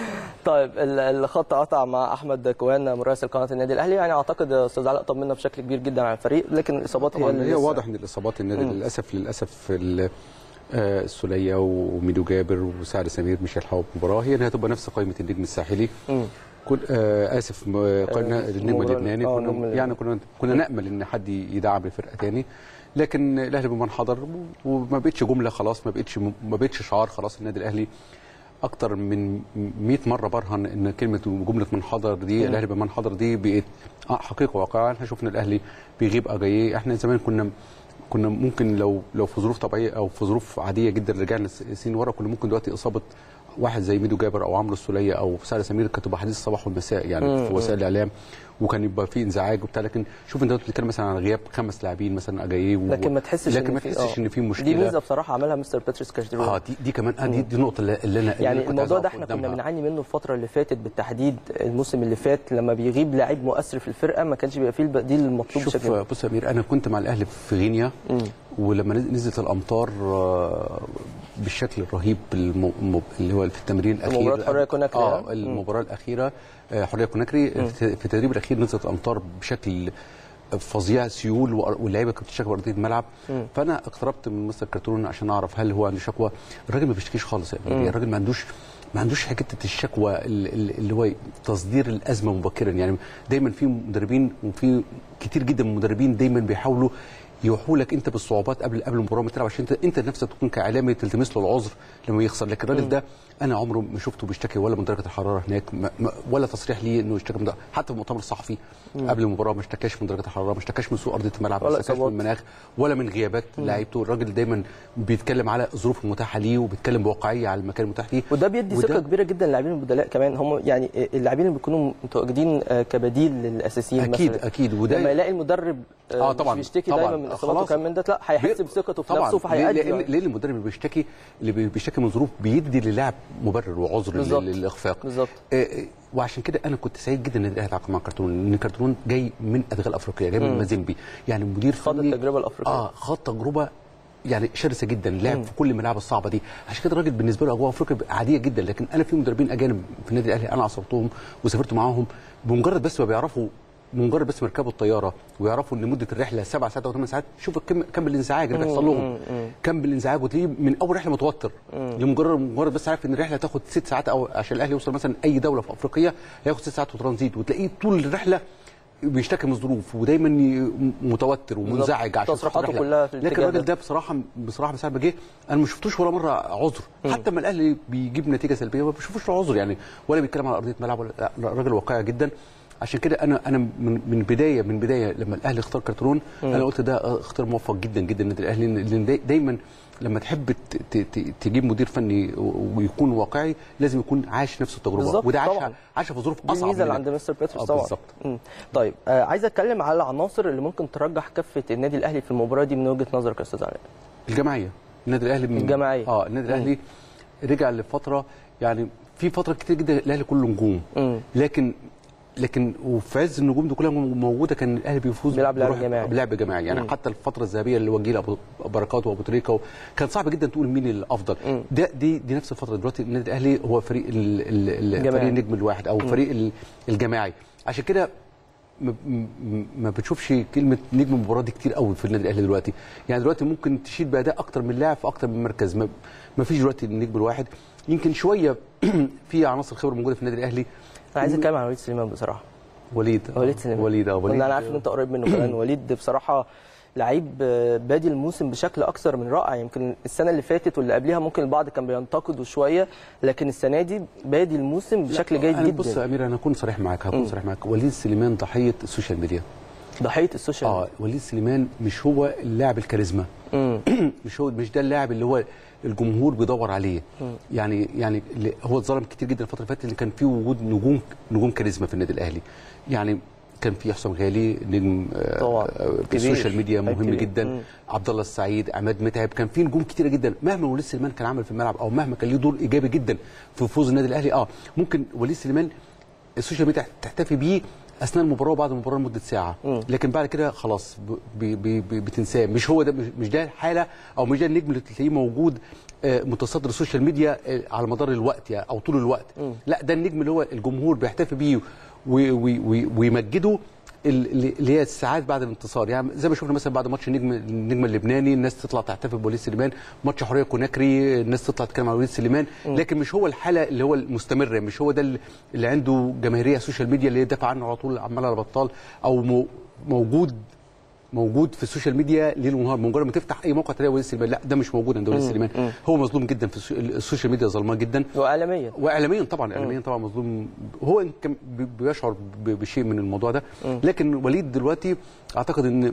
طيب ال- الخط قطع مع احمد كوان مراسل قناه النادي الاهلي يعني اعتقد يا استاذ علاء طمنا بشكل كبير جدا عن الفريق لكن الاصابات هي طبعا اللي هي لسه- واضح ان الاصابات النادي للاسف للاسف ال- آه، السوليه وميدو جابر وسعد سمير مش هيلحقوا المباراه هي انها هتبقى نفس قائمه النجم الساحلي مم. كل آه اسف م- قلنا النجم مباراة- اللبناني آه، كنا النجم اللبناني. يعني كنا كنا نامل ان حد يدعم الفرقه تاني لكن الاهلي بمن حضر وما بقتش جمله خلاص ما بقتش ما بقتش شعار خلاص النادي الاهلي اكتر من 100 مره برهن ان كلمه جمله من حضر دي الاهلي بمن حضر دي بقت آه، حقيقه واقعه احنا شفنا الاهلي بيغيب اجاييه احنا زمان كنا كنا ممكن لو لو في ظروف طبيعيه او في ظروف عاديه جدا رجعنا س- سنين ورا كنا ممكن دلوقتي اصابه واحد زي ميدو جابر او عمرو السوليه او سعد سمير كانت تبقى حديث الصباح والمساء يعني في وسائل الاعلام وكان يبقى في انزعاج وبتاع لكن شوف انت بتتكلم مثلا عن غياب خمس لاعبين مثلا اجاييه و... لكن ما تحسش لكن إن ما في- تحسش آه. ان في مشكله دي ميزه بصراحه عملها مستر باتريس كاشدرون اه دي دي كمان آه دي دي النقطه اللي اللي انا اللي يعني أنا كنت عايز الموضوع ده أقف احنا كنا قدامها. بنعاني منه الفتره اللي فاتت بالتحديد الموسم اللي فات لما بيغيب لعيب مؤثر في الفرقه ما كانش بيبقى فيه البديل المطلوب شوف بشكل بص يا امير انا كنت مع الاهلي في غينيا ولما نز- نزلت الامطار آه، بالشكل الرهيب الم... م- اللي هو في التمرين الاخير مباراة حرية كوناكري، اه ها؟ المباراه الاخيره آه، حريه كوناكري في في التدريب الاخير نزلت الامطار بشكل فظيع سيول وأر- واللعيبه كانت بتشتكي بارضيه الملعب فانا اقتربت من مستر كرتون عشان اعرف هل هو عنده شكوى الراجل ما بيشتكيش خالص يعني الراجل ما عندوش ما عندوش حته الشكوى ال- ال- اللي هو تصدير الازمه مبكرا يعني دايما في مدربين وفي كتير جدا من المدربين دايما بيحاولوا يوحوا لك انت بالصعوبات قبل قبل المباراه ما تلعب عشان انت انت نفسك تكون كاعلامي تلتمس له العذر لما يخسر لكن الراجل ده انا عمره ما شفته بيشتكي ولا من درجه الحراره هناك ما ما ولا تصريح ليه انه يشتكي من ده حتى في المؤتمر الصحفي قبل المباراه ما اشتكاش من درجه الحراره ما اشتكاش من سوء ارضيه الملعب ولا ما اشتكاش من إصابات. المناخ ولا من غيابات لعيبته الراجل دايما بيتكلم على الظروف المتاحه ليه وبيتكلم بواقعيه على المكان المتاح ليه وده بيدي وده- ثقه كبيره جدا للاعبين البدلاء كمان هم يعني اللاعبين اللي بيكونوا متواجدين آه، كبديل للاساسيين اكيد مثلا اكيد وده لما يلاقي المدرب آه اه طبعا مش بيشتكي طبعا دايما من الاصابات خلاص. وكلام من ده لا هيحس بي- بثقته في طبعاً. نفسه فهيأدي ليه, ليه, يعني. ليه المدرب اللي بيشتكي اللي بي- بيشتكي من ظروف بيدي للاعب مبرر وعذر بالظبط. لل- للاخفاق بالظبط. آه، آه، وعشان كده انا كنت سعيد جدا ان الاهلي اتعاقد مع كرتون ان كرتون جاي من ادغال افريقيا جاي من مازيمبي يعني مدير خاض فني التجربة الأفريقية. اه خاض تجربه يعني شرسه جدا لعب في كل الملاعب الصعبه دي عشان كده الراجل بالنسبه له اجواء افريقيا عاديه جدا لكن انا في مدربين اجانب في النادي الاهلي انا عصرتهم وسافرت معاهم بمجرد بس ما بيعرفوا بمجرد بس ما يركبوا الطياره ويعرفوا ان مده الرحله سبع ساعات او ثمان ساعات شوف كم كم الانزعاج اللي بيحصل لهم كم بالانزعاج وتلاقيه من اول رحله متوتر لمجرد مجرد بس عارف ان الرحله تاخد ست ساعات او عشان الاهلي يوصل مثلا اي دوله في افريقيا هياخد ست ساعات وترانزيت وتلاقيه طول الرحله بيشتكي من الظروف ودايما ي- متوتر ومنزعج عشان تصريحاته الرحلة. كلها في لكن الاتجاه الراجل ده. ده بصراحه بصراحه من ساعه ما جه انا ما شفتوش ولا مره عذر حتى لما الاهلي بيجيب نتيجه سلبيه ما بشوفوش له عذر يعني ولا بيتكلم على ارضيه ملعب ولا لا، لا، راجل واقعي جدا عشان كده انا انا من من بدايه من بدايه لما الاهلي اختار كارترون انا قلت ده اختيار موفق جدا جدا للنادي الاهلي لان داي- دايما لما تحب ت- ت- ت- تجيب مدير فني و- ويكون واقعي لازم يكون عاش نفس التجربه بالظبط، وده طبعاً. عاشها عاشها في ظروف دي اصعب الميزه اللي من- عند مستر بيتروس آه، طبعا بالظبط مم. طيب آه عايز اتكلم على العناصر اللي ممكن ترجح كفه النادي الاهلي في المباراه دي من وجهه نظرك يا استاذ علاء الجماعيه النادي الاهلي من الجماعية. اه النادي الاهلي رجع لفتره يعني في فتره كتير جدا الاهلي كله نجوم مم. لكن لكن وفي عز النجوم دي كلها موجوده كان الاهلي بيفوز بيلعب لعب بروح- جماعي. بلعب جماعي يعني مم. حتى الفتره الذهبيه اللي هو جيل ابو بركات وابو تريكه و... كان صعب جدا تقول مين الافضل مم. ده دي دي نفس الفتره دلوقتي النادي الاهلي هو فريق ال... ال... ال... جماعي. فريق النجم الواحد او فريق ال- الجماعي عشان كده ما- ما ما بتشوفش كلمه نجم المباراه دي كتير قوي في النادي الاهلي دلوقتي يعني دلوقتي ممكن تشيد باداء اكتر من لاعب في اكتر من مركز ما, ما فيش دلوقتي النجم الواحد يمكن شويه في عناصر خبره موجوده في النادي الاهلي انا عايز اتكلم عن وليد سليمان بصراحه وليد وليد سليمان وليد اه وليد انا عارف ان انت قريب منه كمان وليد بصراحه لعيب آه، بادي الموسم بشكل اكثر من رائع يمكن السنه اللي فاتت واللي قبلها ممكن البعض كان بينتقده شويه لكن السنه دي بادي الموسم بشكل جيد أنا جدا بص يا امير انا هكون صريح معاك هكون صريح معاك وليد سليمان ضحيه السوشيال ميديا ضحيه السوشيال اه وليد سليمان مش هو اللاعب الكاريزما مم. مش هو مش ده اللاعب اللي هو الجمهور بيدور عليه يعني يعني اللي هو اتظلم كتير جدا الفتره اللي فاتت اللي كان فيه وجود نجوم نجوم كاريزما في النادي الاهلي يعني كان في حسام غالي نجم آه، طبعا. آه، في كبير. السوشيال ميديا لعيب مهم كبير. جدا مم. عبد الله السعيد عماد متعب كان في نجوم كتيره جدا مهما وليد سليمان كان عمل في الملعب او مهما كان ليه دور ايجابي جدا في فوز النادي الاهلي اه ممكن وليد سليمان السوشيال ميديا تحتفي بيه اثناء المباراه وبعد المباراه لمده ساعه مم. لكن بعد كده خلاص ب- ب- ب- ب- بتنساه مش هو ده مش- مش ده الحاله او مش ده النجم اللي تلاقيه موجود آه، متصدر السوشيال ميديا آه، على مدار الوقت يعني او طول الوقت لا ده النجم اللي هو الجمهور بيحتفي بيه و- و- و- ويمجده ال- اللي هي الساعات بعد الانتصار يعني زي ما شفنا مثلا بعد ماتش النجم النجم اللبناني الناس تطلع تحتفل بوليد سليمان ماتش حريه كوناكري الناس تطلع تتكلم عن وليد سليمان لكن مش هو الحاله اللي هو المستمره مش هو ده اللي- اللي عنده جماهيريه سوشيال ميديا اللي يدافع عنه على طول عمال على بطال او مو- موجود موجود في السوشيال ميديا ليل ونهار مجرد ما تفتح اي موقع تلاقي وليد سليمان لا ده مش موجود عند وليد سليمان هو مظلوم جدا في السو- السوشيال ميديا ظلماه جدا واعلاميا واعلاميا طبعا اعلاميا طبعا مظلوم هو إن كان بي- بيشعر ب- بشيء من الموضوع ده لكن وليد دلوقتي اعتقد ان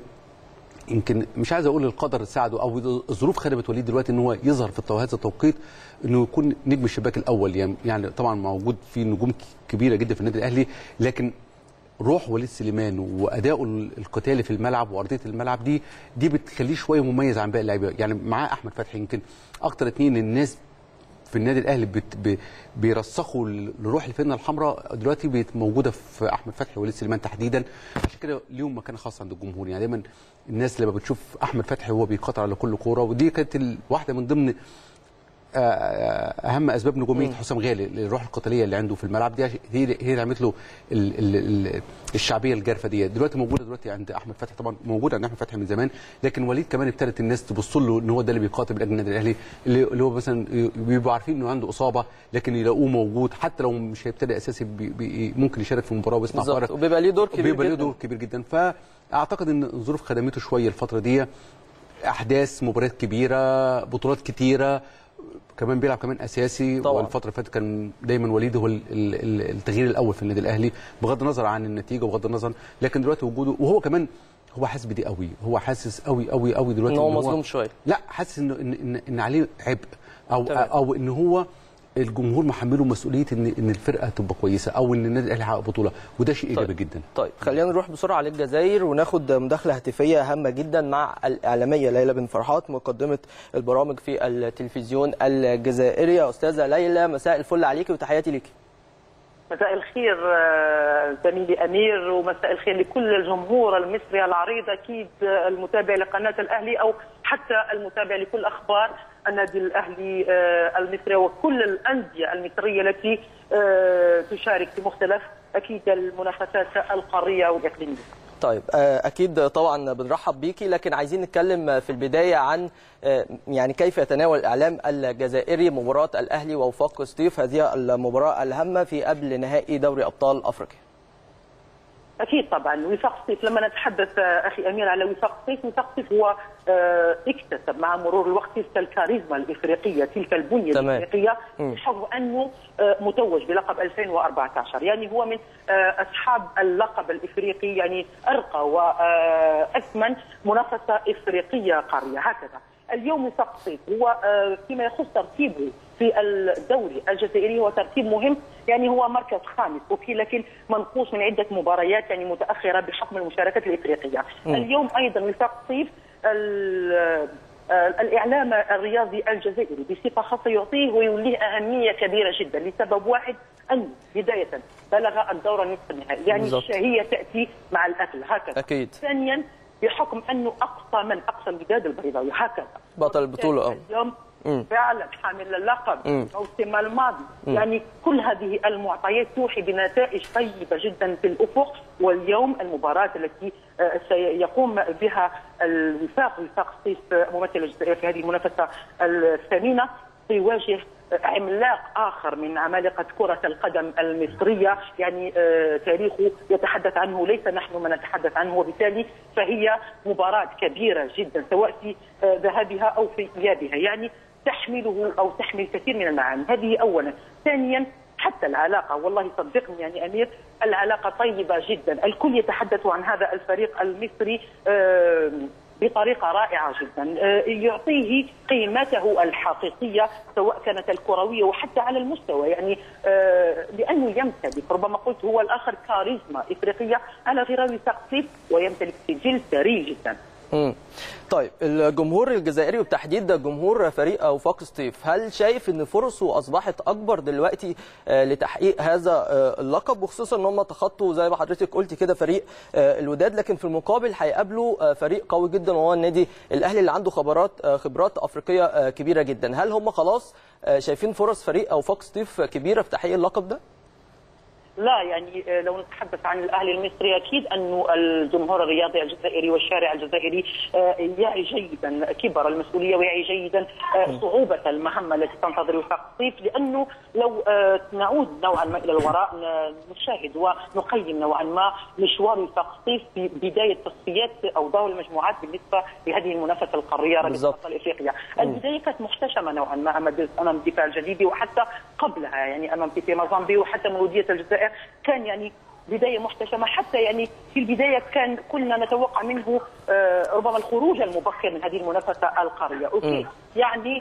يمكن مش عايز اقول القدر ساعده او الظروف خدمت وليد دلوقتي ان هو يظهر في هذا التوقيت انه يكون نجم الشباك الاول يعني يعني طبعا موجود في نجوم ك- كبيره جدا في النادي الاهلي لكن روح وليد سليمان واداؤه ال- القتالي في الملعب وارضيه الملعب دي دي بتخليه شويه مميز عن باقي اللعيبه يعني معاه احمد فتحي يمكن اكتر اتنين الناس في النادي الاهلي بت ب- بيرسخوا ل- لروح الفرقه الحمراء دلوقتي بقت موجوده في احمد فتحي ووليد سليمان تحديدا عشان كده ليهم مكانه خاصه عند الجمهور يعني دايما الناس لما بتشوف احمد فتحي وهو بيقاطع على كل كوره ودي كانت ال- واحده من ضمن آه، آه، اهم اسباب نجوميه حسام غالي الروح القتاليه اللي عنده في الملعب دي هي هي اللي عملت له ال ال ال الشعبيه الجارفه دي دلوقتي موجوده دلوقتي عند احمد فتحي طبعا موجوده عند احمد فتحي من زمان لكن وليد كمان ابتدت الناس تبص له ان هو ده اللي بيقاتل من اجل النادي الاهلي اللي اللي هو مثلا بيبقوا عارفين انه عنده اصابه لكن يلاقوه موجود حتى لو مش هيبتدي اساسي بي بي ممكن يشارك في المباراه ويصنع بالظبط فارق وبيبقى ليه دور كبير بيبقى له جدا دور كبير جدا فاعتقد ان الظروف خدمته شويه الفتره دي احداث مباريات كبيره بطولات كتيره كمان بيلعب كمان اساسي طبعا. والفتره اللي فاتت كان دايما وليد هو ال- ال- ال- التغيير الاول في النادي الاهلي بغض النظر عن النتيجه وبغض النظر لكن دلوقتي وجوده وهو كمان هو حاسس بدي قوي هو حاسس قوي قوي قوي دلوقتي ان هو إن مظلوم شويه لا حاسس انه ان ان, إن عليه عبء او تمام. او ان هو الجمهور محمله مسؤوليه ان ان الفرقه تبقى كويسه او ان النادي الاهلي يحقق بطوله وده شيء ايجابي جدا طيب خلينا نروح بسرعه للجزائر وناخد مداخله هاتفيه هامه جدا مع الاعلاميه ليلى بن فرحات مقدمه البرامج في التلفزيون الجزائري يا استاذه ليلى مساء الفل عليكي وتحياتي ليكي مساء الخير آه، زميلي امير ومساء الخير لكل الجمهور المصري العريض اكيد آه، المتابع لقناه الاهلي او حتى المتابع لكل اخبار النادي الاهلي آه، المصري وكل الانديه المصريه التي آه، تشارك في مختلف اكيد المنافسات القاريه والاقليميه. طيب آه، اكيد طبعا بنرحب بيكي لكن عايزين نتكلم في البدايه عن آه، يعني كيف يتناول الاعلام الجزائري مباراه الاهلي ووفاق سطيف هذه المباراه الهامه في قبل نهائي دوري ابطال افريقيا اكيد طبعا وفاق سطيف لما نتحدث آه، اخي امير على وفاق سطيف وفاق سطيف هو آه، اكتسب مع مرور الوقت تلك الكاريزما الافريقيه تلك البنيه تمام. الافريقيه بحكم انه آه، متوج بلقب 2014 يعني هو من آه، اصحاب اللقب الافريقي يعني ارقى واثمن منافسه افريقيه قاريه هكذا اليوم وفاق سطيف هو آه، فيما يخص ترتيبه في الدوري الجزائري هو ترتيب مهم يعني هو مركز خامس اوكي لكن منقوص من عده مباريات يعني متاخره بحكم المشاركات الافريقيه. اليوم ايضا وفاق صيف ال- آه، الاعلام الرياضي الجزائري بصفه خاصه يعطيه ويوليه اهميه كبيره جدا لسبب واحد ان بدايه بلغ الدور النصف النهائي يعني بالضبط. الشهيه تاتي مع الاكل هكذا. أكيد. ثانيا بحكم انه اقصى من اقصى الوداد البيضاوي هكذا. بطل البطولة، أه. اليوم مم. فعلا حامل اللقب مم. الموسم الماضي يعني كل هذه المعطيات توحي بنتائج طيبة جدا في الأفق واليوم المباراة التي آه، سيقوم بها الوفاق وفاق سيف آه، ممثل الجزائر في هذه المنافسة الثمينة سيواجه عملاق اخر من عمالقه كره القدم المصريه يعني آه، تاريخه يتحدث عنه ليس نحن من نتحدث عنه وبالتالي فهي مباراه كبيره جدا سواء في آه، ذهابها او في ايابها يعني تحمله او تحمل كثير من المعاني هذه اولا ثانيا حتى العلاقه والله صدقني يعني امير العلاقه طيبه جدا الكل يتحدث عن هذا الفريق المصري آه، بطريقة رائعة جدا آه، يعطيه قيمته الحقيقية سواء كانت الكروية وحتى على المستوى يعني آه، لأنه يمتلك ربما قلت هو الآخر كاريزما إفريقية على غرار تقصيف ويمتلك سجل ثري جدا مم. طيب الجمهور الجزائري وبتحديد جمهور فريق وفاق سطيف هل شايف ان فرصه اصبحت اكبر دلوقتي آه، لتحقيق هذا آه، اللقب وخصوصا ان هم تخطوا زي ما حضرتك قلت كده فريق آه، الوداد لكن في المقابل هيقابلوا آه، فريق قوي جدا وهو النادي الاهلي اللي عنده خبرات آه، خبرات افريقيه آه، كبيره جدا هل هم خلاص آه، شايفين فرص فريق وفاق سطيف كبيره في تحقيق اللقب ده لا يعني آه، لو نتحدث عن الاهلي المصري اكيد انه الجمهور الرياضي الجزائري والشارع الجزائري آه، يعي جيدا كبر المسؤوليه ويعي جيدا آه، صعوبه المهمه التي تنتظر وفاق الصيف لانه لو آه، نعود نوعا ما الى الوراء ن- نشاهد ونقيم نوعا ما مشوار وفاق الصيف في بدايه تصفيات او دور المجموعات بالنسبه لهذه المنافسه القاريه رابطه بالضبط. الابطال افريقيا البدايه كانت محتشمه نوعا ما امام امام الدفاع الجليدي وحتى قبلها يعني امام بيتي مازامبي وحتى مولوديه الجزائر كان يعني بدايه محتشمه حتى يعني في البدايه كان كنا نتوقع منه آه، ربما الخروج المبكر من هذه المنافسه القاريه اوكي يعني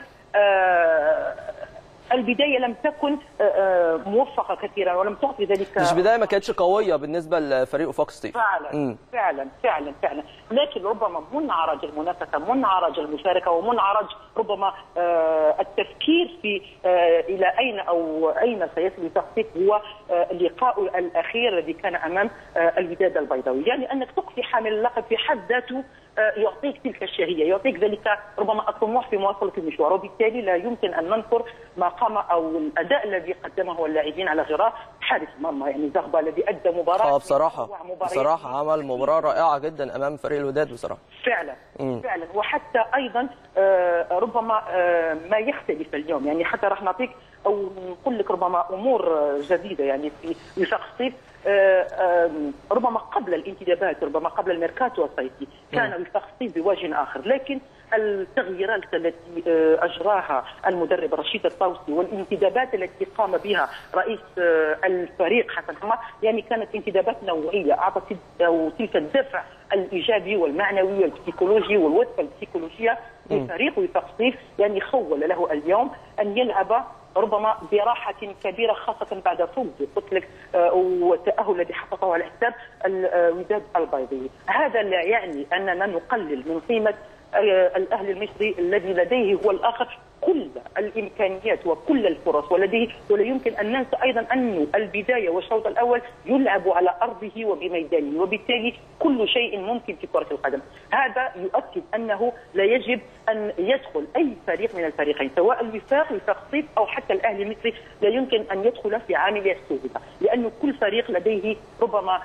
آه، البدايه لم تكن آه، آه، موفقه كثيرا ولم تعطي ذلك مش بدايه ما كانتش قويه بالنسبه لفريق وفاق سطيف فعلا مم. فعلا فعلا فعلا لكن ربما منعرج المنافسه منعرج المشاركه ومنعرج ربما آه التفكير في آه الى اين او اين سيصل تخطيط هو آه اللقاء الاخير الذي كان امام آه الوداد البيضاوي يعني انك تقصي حامل اللقب في حد ذاته آه، يعطيك تلك الشهيه، يعطيك ذلك ربما الطموح في مواصله المشوار، وبالتالي لا يمكن ان ننكر ما قام او الاداء الذي قدمه اللاعبين على غرار حارس مرمى يعني زغبه الذي ادى مباراه اه بصراحه من أروع مباريات بصراحه عمل مباراه رائعه جدا امام فريق الوداد بصراحه فعلا مم. فعلا وحتى ايضا آه، ربما آه، ما يختلف اليوم يعني حتى راح نعطيك او نقول لك ربما امور آه، جديده يعني في وفاق الصيف آه، آه، ربما قبل الانتدابات ربما قبل الميركاتو الصيفي كان وفاق الصيف بوجه اخر لكن التغييرات التي آه، اجراها المدرب رشيد الطوسي والانتدابات التي قام بها رئيس آه، الفريق حسن حمار يعني كانت انتدابات نوعيه اعطت تلك- أو تلك الدفع الايجابي والمعنوي والبسيكولوجي والوثبه البسيكولوجيه لفريق وفاق صيف يعني خول له اليوم ان يلعب ربما براحة كبيرة خاصة بعد فوز قلت لك آه، والتأهل الذي حققه على حساب الوداد البيضاوي هذا لا يعني أننا نقلل من قيمة آه، الأهلي المصري الذي لديه هو الآخر كل الامكانيات وكل الفرص ولديه ولا يمكن ان ننسى ايضا ان البدايه والشوط الاول يلعب على ارضه وبميدانه وبالتالي كل شيء ممكن في كره القدم هذا يؤكد انه لا يجب ان يدخل اي فريق من الفريقين سواء الوفاق وفاق صيف او حتى الاهلي المصري لا يمكن ان يدخل في عامل السهوله لانه كل فريق لديه ربما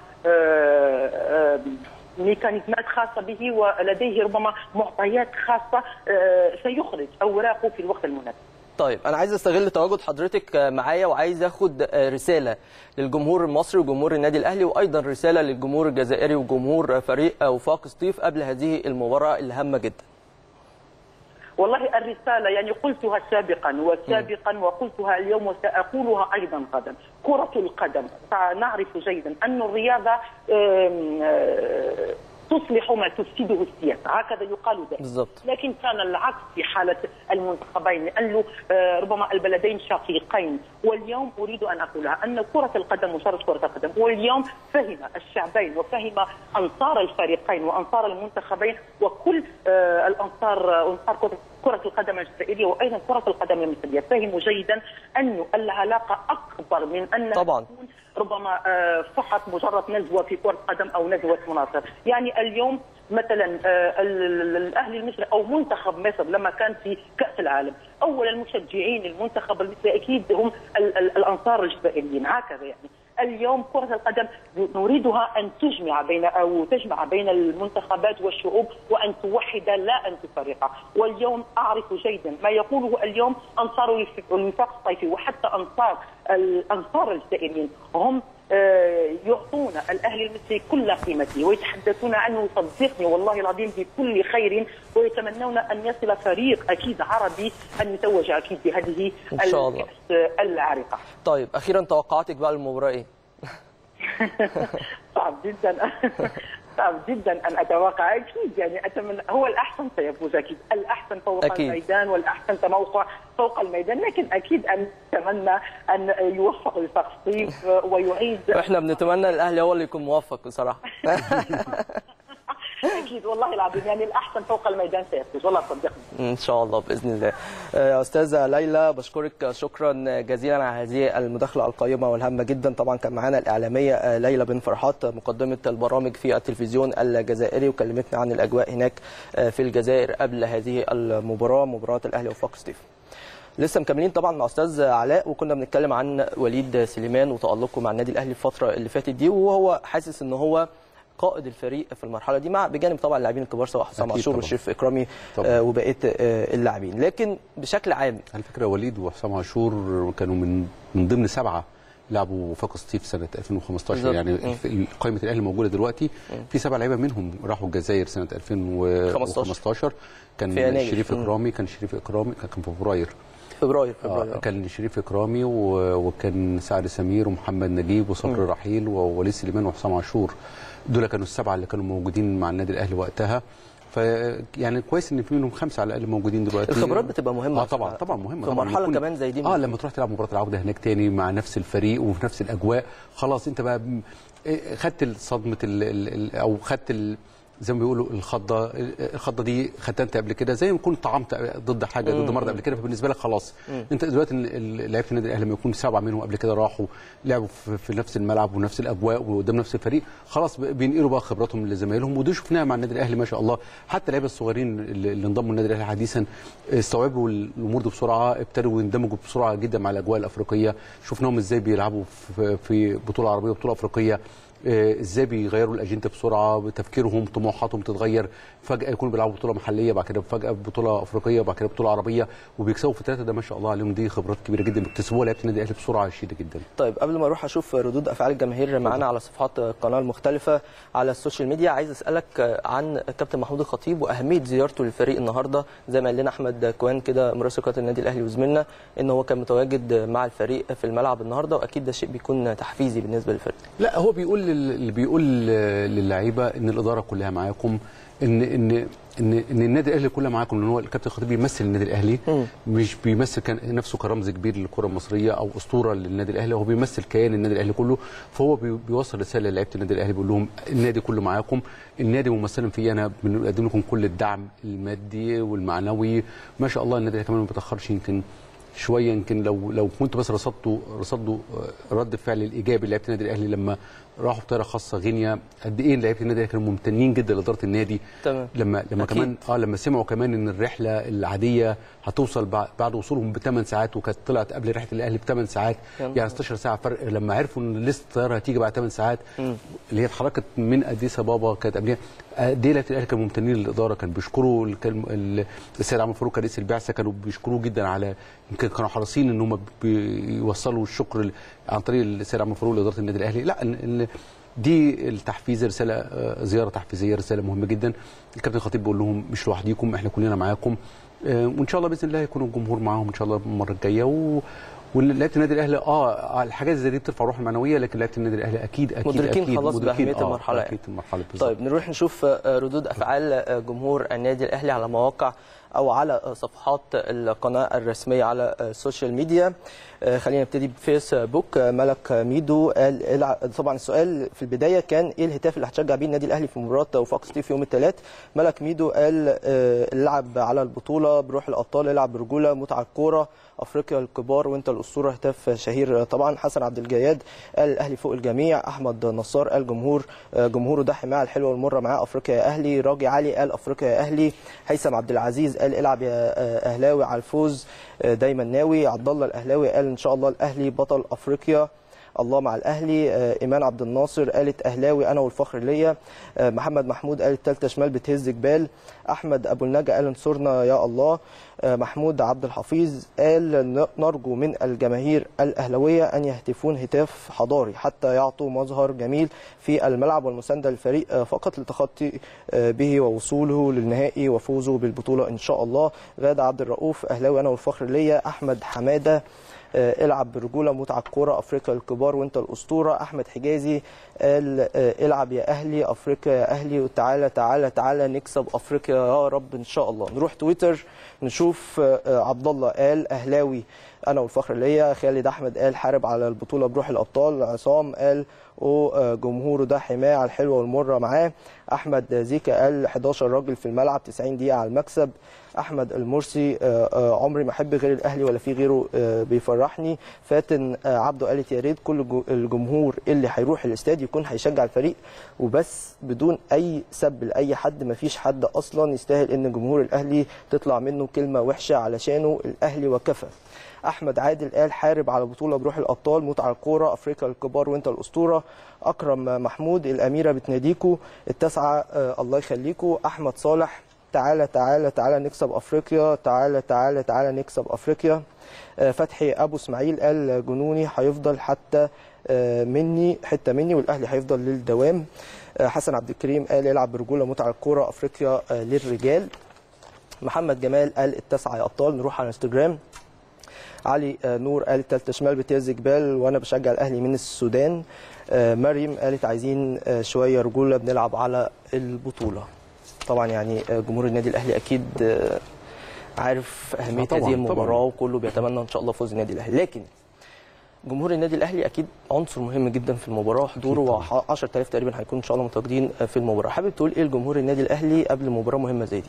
آه، آه، ميكانيزمات خاصة به ولديه ربما معطيات خاصة آه، سيخرج أوراقه في الوقت المناسب طيب انا عايز استغل تواجد حضرتك معايا وعايز اخد رساله للجمهور المصري وجمهور النادي الاهلي وايضا رساله للجمهور الجزائري وجمهور فريق وفاق سطيف قبل هذه المباراه الهامه جدا والله الرسالة يعني قلتها سابقا وسابقا وقلتها اليوم وسأقولها أيضا غدا كرة القدم نعرف جيدا أن الرياضة آم، آه، تصلح ما تفسده السياسة هكذا يقال دائما بالظبط لكن كان العكس في حالة المنتخبين لأنه آه، ربما البلدين شقيقين واليوم أريد أن أقولها أن كرة القدم مجرد كرة القدم واليوم فهم الشعبين وفهم أنصار الفريقين وأنصار المنتخبين وكل آه، الأنصار أنصار كرة كرة القدم الجزائرية وأيضا كرة القدم المصرية فهموا جيدا أن العلاقة أكبر من أن طبعاً. تكون ربما آه، فقط مجرد نزوه في كره قدم او نزوه مناصر، يعني اليوم مثلا آه، ال- ال- الاهلي المصري او منتخب مصر لما كان في كاس العالم، اول المشجعين المنتخب المصري اكيد هم ال- ال- الانصار الجزائريين هكذا يعني. اليوم كرة القدم نريدها أن تجمع بين أو تجمع بين المنتخبات والشعوب وأن توحد لا أن تفرق واليوم أعرف جيدا ما يقوله اليوم أنصار الوفاق الصيفي وحتى أنصار الأنصار الجزائريين هم آه، يعطون الاهلي المصري كل قيمته ويتحدثون عنه صدقني والله العظيم بكل خير ويتمنون ان يصل فريق اكيد عربي ان يتوج اكيد بهذه إن شاء الله. الكأس العريقه. طيب اخيرا توقعاتك بقى للمباراه ايه صعب جدا صعب جدا ان اتوقع اكيد يعني اتمنى هو الاحسن سيفوز اكيد الاحسن فوق أكيد. الميدان والاحسن تموقع فوق الميدان لكن اكيد ان اتمنى ان يوفق وفاق سطيف ويعيد احنا بنتمنى الاهلي هو اللي يكون موفق بصراحه اكيد والله العظيم يعني الاحسن فوق الميدان سيفوز والله صدقني ان شاء الله باذن الله آه، استاذه ليلى بشكرك شكرا جزيلا على هذه المداخله القيمه والهامه جدا طبعا كان معانا الاعلاميه آه، ليلى بن فرحات مقدمه البرامج في التلفزيون الجزائري وكلمتنا عن الاجواء هناك آه، في الجزائر قبل هذه المباراه مباراه الاهلي وفاق سطيف لسه مكملين طبعا مع استاذ علاء وكنا بنتكلم عن وليد سليمان وتالقه مع النادي الاهلي الفتره اللي فاتت دي وهو حاسس ان هو قائد الفريق في المرحله دي مع بجانب طبعا اللاعبين الكبار سواء حسام أكيد عاشور طبعاً. والشريف اكرامي طبعاً. آه، وبقيه آه، اللاعبين لكن بشكل عام على فكره وليد وحسام عاشور كانوا من من ضمن سبعه لعبوا وفاق سطيف سنه 2015 بالظبط. يعني مم. في قائمه الاهلي موجوده دلوقتي في سبع لعيبه منهم راحوا الجزائر سنه 2015 كان في يناير. شريف مم. اكرامي كان شريف اكرامي كان في فبراير فبراير آه فبراير كان شريف اكرامي و- وكان سعد سمير ومحمد نجيب وصبري رحيل ووليد سليمان وحسام عاشور دول كانوا السبعه اللي كانوا موجودين مع النادي الاهلي وقتها ف يعني كويس ان في منهم خمسه على الاقل موجودين دلوقتي الخبرات بتبقى مهمه اه طبعا طبعا مهمه في طبعا مرحله يكون- كمان زي دي اه لما تروح تلعب مباراه العوده هناك تاني مع نفس الفريق وفي نفس الاجواء خلاص انت بقى م- إيه، خدت صدمه ال ال ال او خدت ال زي ما بيقولوا الخضه الخضه دي خدتها انت قبل كده زي ما كنت طعمت ضد حاجه ضد مرض قبل كده فبالنسبه لك خلاص انت دلوقتي ال- ال- لعيبه النادي الاهلي لما يكون سبعه منهم قبل كده راحوا لعبوا في, في نفس الملعب ونفس الاجواء وقدام نفس الفريق خلاص ب- بينقلوا بقى خبراتهم لزمايلهم ودي شفناها مع النادي الاهلي ما شاء الله حتى اللعيبه الصغيرين اللي اللي انضموا النادي الاهلي حديثا استوعبوا الامور دي بسرعه ابتدوا يندمجوا بسرعه جدا مع الاجواء الافريقيه شفناهم ازاي بيلعبوا في, في بطوله عربيه وبطوله افريقيه آه، ازاي بيغيروا الاجنده بسرعه تفكيرهم طموحاتهم تتغير فجاه يكونوا بيلعبوا بطوله محليه بعد كده فجاه بطوله افريقيه وبعد كده بطوله عربيه وبيكسبوا في الثلاثه ده ما شاء الله عليهم دي خبرات كبيره جدا بيكتسبوها لعيبه النادي الاهلي بسرعه شديده جدا طيب قبل ما اروح اشوف ردود افعال الجماهير معانا على صفحات القناه المختلفه على السوشيال ميديا عايز اسالك عن كابتن محمود الخطيب واهميه زيارته للفريق النهارده زي ما قال لنا احمد كوان كده مراسل قناه النادي الاهلي وزميلنا ان هو كان متواجد مع الفريق في الملعب النهارده واكيد ده شيء بيكون تحفيزي بالنسبه للفريق لا هو بيقول لل- اللي بيقول للعيبه ان الاداره كلها معاكم ان ان ان ان النادي الاهلي كله معاكم لان هو الكابتن الخطيب بيمثل النادي الاهلي مش بيمثل كان نفسه كرمز كبير للكره المصريه او اسطوره للنادي الاهلي هو بيمثل كيان النادي الاهلي كله فهو بي- بيوصل رساله للعيبه النادي الاهلي بيقول لهم النادي كله معاكم النادي ممثلا فيه انا بنقدم لكم كل الدعم المادي والمعنوي ما شاء الله النادي كمان ما بيتاخرش يمكن شويه يمكن لو لو كنت بس رصدته رصدوا رد الفعل الايجابي لعيبه النادي الاهلي لما راحوا بطياره خاصه غينيا قد ايه لعيبه النادي الأهلي كانوا ممتنين جدا لاداره النادي تمام لما لما أكيد. كمان اه لما سمعوا كمان ان الرحله العاديه هتوصل بعد, بعد وصولهم بثمان ساعات وكانت طلعت قبل رحله الاهلي بثمان ساعات يا نهار. يعني 16 ساعه فرق لما عرفوا ان لسه الطياره هتيجي بعد 8 ساعات مم. اللي هي اتحركت من اديس ابابا كانت قبلها قد ايه لعيبه الاهلي كانوا ممتنين للاداره كانوا بيشكروا ال- كان ال- السيد عمرو فاروق رئيس البعثه كانوا بيشكروه جدا على يمكن كانوا حريصين ان هم بيوصلوا الشكر ل- عن طريق السيد عمرو فاروق لاداره النادي الاهلي لا ال- ال- دي التحفيز رساله آه، زياره تحفيزيه رساله مهمه جدا الكابتن خطيب بيقول لهم مش لوحديكم احنا كلنا معاكم آه، وان شاء الله باذن الله يكون الجمهور معاهم ان شاء الله المره الجايه و ولعيبه النادي الاهلي اه الحاجات زي دي بترفع الروح المعنويه لكن لعيبه النادي الاهلي اكيد اكيد مدركين أكيد خلاص مدركين بأهمية آه، المرحلة اكيد المرحله بالظبط طيب نروح نشوف آه، ردود افعال آه، جمهور النادي الاهلي على مواقع او على آه، صفحات القناه الرسميه على آه، السوشيال ميديا آه، خلينا نبتدي بفيسبوك آه، ملك ميدو قال الع- طبعا السؤال في البدايه كان ايه الهتاف اللي هتشجع بيه النادي الاهلي في مباراه وفاق ستيف يوم الثلاث ملك ميدو قال آه، العب على البطوله بروح الابطال العب برجوله متعه الكوره افريقيا الكبار وانت الاسطوره هتاف شهير طبعا حسن عبد الجياد قال الاهلي فوق الجميع احمد نصار قال جمهور آه، جمهوره ده حمايه الحلوه والمره معاه افريقيا يا اهلي راجي علي قال افريقيا يا اهلي هيثم عبد العزيز قال العب يا آه، اهلاوي على الفوز آه، دايما ناوي عبد الله الاهلاوي قال ان شاء الله الاهلي بطل افريقيا الله مع الاهلي آه، ايمان عبد الناصر قالت اهلاوي انا والفخر ليا آه، محمد محمود قال التالتة شمال بتهز جبال احمد ابو النجا قال انصرنا يا الله آه، محمود عبد الحفيظ قال ن- نرجو من الجماهير الاهلاويه ان يهتفون هتاف حضاري حتى يعطوا مظهر جميل في الملعب والمسانده للفريق آه، فقط للتخطي آه، به ووصوله للنهائي وفوزه بالبطوله ان شاء الله غاده عبد الرؤوف اهلاوي انا والفخر ليا احمد حماده آه، العب برجوله متعه الكوره افريقيا الكبار وانت الاسطوره احمد حجازي قال آه، العب يا اهلي افريقيا يا اهلي وتعالى تعالى تعالى نكسب افريقيا يا رب ان شاء الله نروح تويتر نشوف آه، آه، عبد الله قال اهلاوي انا والفخر ليا خالد احمد قال حارب على البطوله بروح الابطال عصام قال وجمهوره ده حمايه على الحلوه والمره معاه احمد زيكا قال 11 راجل في الملعب 90 دقيقه على المكسب احمد المرسي آه، آه، عمري ما احب غير الاهلي ولا في غيره آه، بيفرحني فاتن آه، عبده قالت يا ريت كل جو- الجمهور اللي هيروح الاستاد يكون هيشجع الفريق وبس بدون اي سب لاي حد ما فيش حد اصلا يستاهل ان جمهور الاهلي تطلع منه كلمه وحشه علشانه الاهلي وكفى احمد عادل قال حارب على بطوله بروح الابطال متعه الكوره افريقيا الكبار وانت الاسطوره اكرم محمود الاميره بتناديكوا التاسعه آه، الله يخليكوا احمد صالح تعالى تعالى تعالى نكسب افريقيا تعالى تعالى تعالى نكسب افريقيا آه، فتحي ابو اسماعيل قال جنوني هيفضل حتى آه، مني حته مني والاهلي هيفضل للدوام آه، حسن عبد الكريم قال العب برجوله متعه الكوره افريقيا آه، للرجال محمد جمال قال التاسعه يا ابطال نروح على انستجرام علي آه، نور قالت تالتة شمال بتهز جبال وانا بشجع الاهلي من السودان آه، مريم قالت عايزين آه، شويه رجوله بنلعب على البطوله طبعا يعني آه، جمهور النادي الاهلي اكيد آه، عارف اهميه آه، طبعاً، هذه المباراه طبعاً. وكله بيتمنى ان شاء الله فوز النادي الاهلي لكن جمهور النادي الاهلي اكيد عنصر مهم جدا في المباراه حضوره طبعاً. 10000 تقريبا هيكون ان شاء الله متواجدين آه، في المباراه حابب تقول ايه لجمهور النادي الاهلي قبل مباراه مهمه زي دي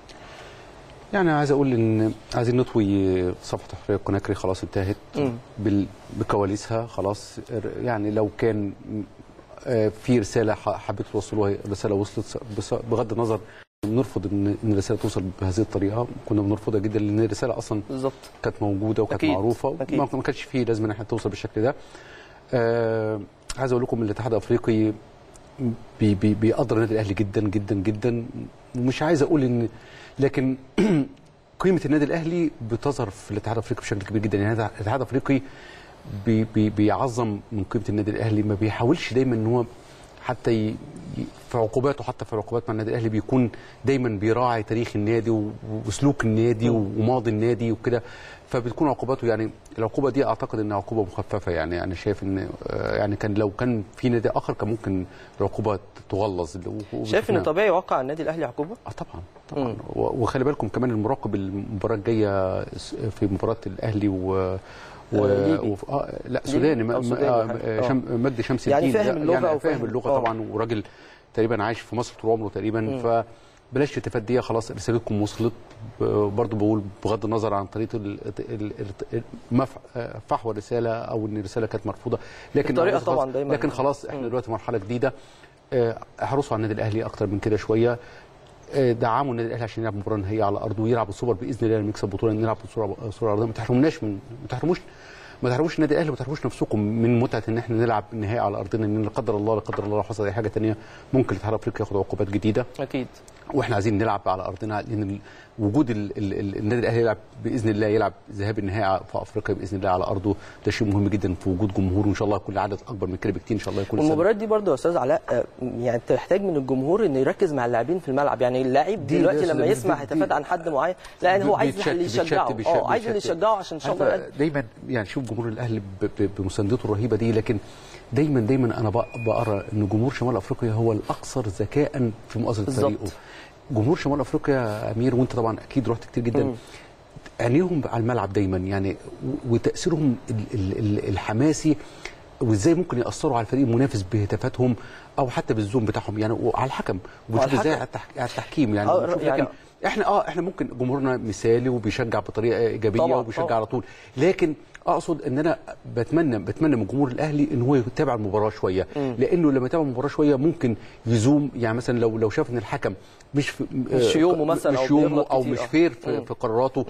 يعني عايز اقول ان عايزين نطوي صفحه حريه الكوناكري خلاص انتهت مم. بال- بكواليسها خلاص يعني لو كان آه، في رساله ح- حبيت توصلوها الرساله وصلت بس- بغض النظر بنرفض ان إن الرساله توصل بهذه الطريقه كنا بنرفضها جدا لان الرساله اصلا بالظبط كانت موجوده وكانت أكيد، معروفه أكيد. ما ما كانش فيه لازم ان احنا توصل بالشكل ده آه عايز اقول لكم الاتحاد الافريقي بي بي بيقدر النادي الاهلي جدا جدا جدا ومش عايز اقول ان لكن قيمه النادي الاهلي بتظهر في الاتحاد الافريقي بشكل كبير جدا يعني الاتحاد الافريقي بي بي بيعظم من قيمه النادي الاهلي ما بيحاولش دايما ان هو حتى ي... ي- في عقوباته حتى في العقوبات مع النادي الاهلي بيكون دايما بيراعي تاريخ النادي و- وسلوك النادي وماضي النادي وكده فبتكون عقوباته يعني العقوبه دي اعتقد انها عقوبه مخففه يعني انا شايف ان آه، يعني كان لو كان في نادي اخر كان ممكن العقوبه تغلظ و- شايف ان وشفنا- طبيعي يوقع النادي الاهلي عقوبه اه طبعا طبعا مم. و- وخلي بالكم كمان المراقب المباراه الجايه س- في مباراه الاهلي و و... آه، ليبي. و... آه لا سوداني أو م... سوداني آه حاجة. شم... مجدي شمس يعني الدين فاهم لا، اللغة يعني أو فاهم فاهم- اللغه آه. طبعا وراجل تقريبا عايش في مصر طول عمره تقريبا مم. ف بلاش التفاديه خلاص رسالتكم وصلت ب- برضو بقول بغض النظر عن طريقه ال- ال- ال- مف- آه، فحوى الرساله او ان الرساله كانت مرفوضه لكن الطريقة خلاص- طبعاً دايماً. لكن خلاص احنا دلوقتي مرحله جديده آه، احرصوا على النادي الاهلي اكتر من كده شويه آه، دعموا النادي الاهلي عشان يلعب مباراه نهائيه على ارضه ويلعب السوبر باذن الله لما يكسب بطوله نلعب بصوره صوره ارضيه ما تحرموناش من ما تحرموش ما تحرموش النادي الاهلي وما تحرموش نفسكم من متعه ان احنا نلعب النهائي على ارضنا ان لا قدر الله لا قدر الله لو حصل اي حاجه ثانيه ممكن الاتحاد الافريقي ياخد عقوبات جديده اكيد واحنا عايزين نلعب على ارضنا لان ال- وجود ال- ال- ال- النادي الاهلي يلعب باذن الله يلعب ذهاب النهائي في افريقيا باذن الله على ارضه ده شيء مهم جدا في وجود جمهور وان شاء الله يكون عدد اكبر من كده بكتير ان شاء الله يكون السنة. والمباريات دي برضه يا استاذ علاء آه، يعني تحتاج من الجمهور انه يركز مع اللاعبين في الملعب يعني اللاعب دي دلوقتي لازم- لما دي- يسمع دي- هتافات عن حد معين لا يعني هو عايز بيتشت- اللي يشجعه بيتشت- اه عايز اللي بيتشت. يشجعه عشان ان شاء الله عارفة يقدم. دايما يعني شوف جمهور الاهلي ب- ب- بمساندته الرهيبه دي لكن دايما دايما انا بق- بقرا ان جمهور شمال افريقيا هو الاكثر ذكاء في مؤازره بالظبط. فريقه جمهور شمال افريقيا يا امير وانت طبعا اكيد رحت كتير جدا عينيهم على الملعب دايما يعني و- وتاثيرهم ال- ال- ال- الحماسي وازاي ممكن ياثروا على الفريق المنافس بهتافاتهم او حتى بالزوم بتاعهم يعني وعلى الحكم وبنشوف الحكم. ازاي على التح- على التحكيم يعني, آه، بنشوف يعني- لكن احنا اه احنا ممكن جمهورنا مثالي وبيشجع بطريقه ايجابيه طبعاً، وبيشجع طبعاً. على طول لكن اقصد ان انا بتمنى بتمنى من جمهور الاهلي ان هو يتابع المباراه شويه لانه لما يتابع المباراه شويه ممكن يزوم يعني مثلا لو لو شاف ان الحكم مش في مش آه، يومه مثلاً مش أو يومه بيغلط او كتير، مش آه. فير في, مم. في قراراته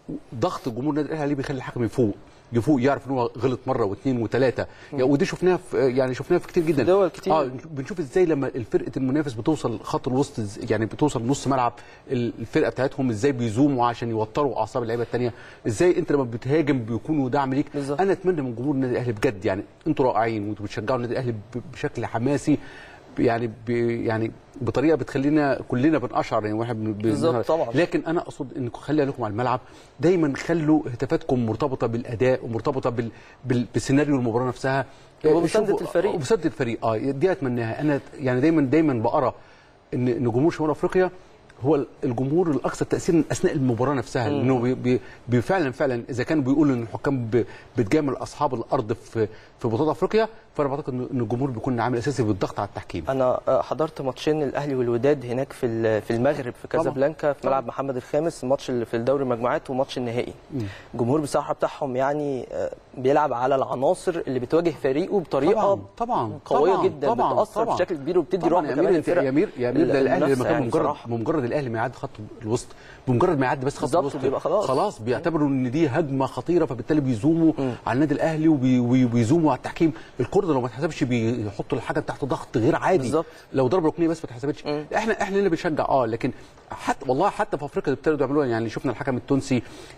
ضغط جمهور النادي الاهلي عليه بيخلي الحكم يفوق يفوق يعرف ان هو غلط مره واثنين وثلاثه يعني ودي شفناها في يعني شفناها في كتير جدا دول كتير. اه بنشوف ازاي لما الفرقه المنافس بتوصل خط الوسط إز- يعني بتوصل نص ملعب ال- الفرقه بتاعتهم ازاي بيزوموا عشان يوتروا اعصاب اللعيبه الثانيه ازاي انت لما بتهاجم بيكونوا دعم ليك بالظبط. انا اتمنى من جمهور النادي الاهلي بجد يعني انتوا رائعين وانتوا بتشجعوا النادي الاهلي ب- بشكل حماسي يعني ب يعني بطريقه بتخلينا كلنا بنقشعر يعني واحد بن- بالظبط بن- طبعاً. لكن انا اقصد انكم خلي لكم على الملعب دايما خلوا هتافاتكم مرتبطه بالاداء ومرتبطه بال... بال... بسيناريو المباراه نفسها وبمساندة شوفوا- الفريق. وبسد الفريق اه دي اتمناها انا يعني دايما دايما بقرا ان ان جمهور شمال افريقيا هو الجمهور الاكثر تاثيرا اثناء المباراه نفسها لانه بي بي بي فعلا فعلا اذا كان بيقول ان الحكام ب- بتجامل اصحاب الارض في في بطولات افريقيا فانا بعتقد ان الجمهور بيكون عامل اساسي بالضغط على التحكيم انا آه، حضرت ماتشين الاهلي والوداد هناك في ال- في المغرب في طبعاً. كازابلانكا في طبعاً. ملعب محمد الخامس الماتش اللي في الدوري المجموعات وماتش النهائي الجمهور بصراحه بتاعهم يعني آه، بيلعب على العناصر اللي بتواجه فريقه بطريقه طبعا طبعا قويه طبعاً، جدا طبعا بتاثر طبعا بشكل كبير وبتدي طبعاً رعب يا كمان أمير أنت- للفرق يا امير يا امير ده الاهلي المنافسة لما كان يعني مجرد بصراحة. بمجرد الاهلي ما يعدي خط الوسط بمجرد ما يعدي بس خط بالظبط، الوسط بيبقى خلاص. خلاص بيعتبروا ان دي هجمه خطيره فبالتالي بيزوموا على النادي الاهلي وبي- وبي- وبيزوموا على التحكيم الكره لو ما اتحسبش بيحطوا الحاجه تحت ضغط غير عادي بالظبط. لو ضربه ركنيه بس ما اتحسبتش احنا احنا اللي بنشجع اه لكن حتى والله حتى في افريقيا ابتدوا يعملوها يعني شفنا الحكم التونسي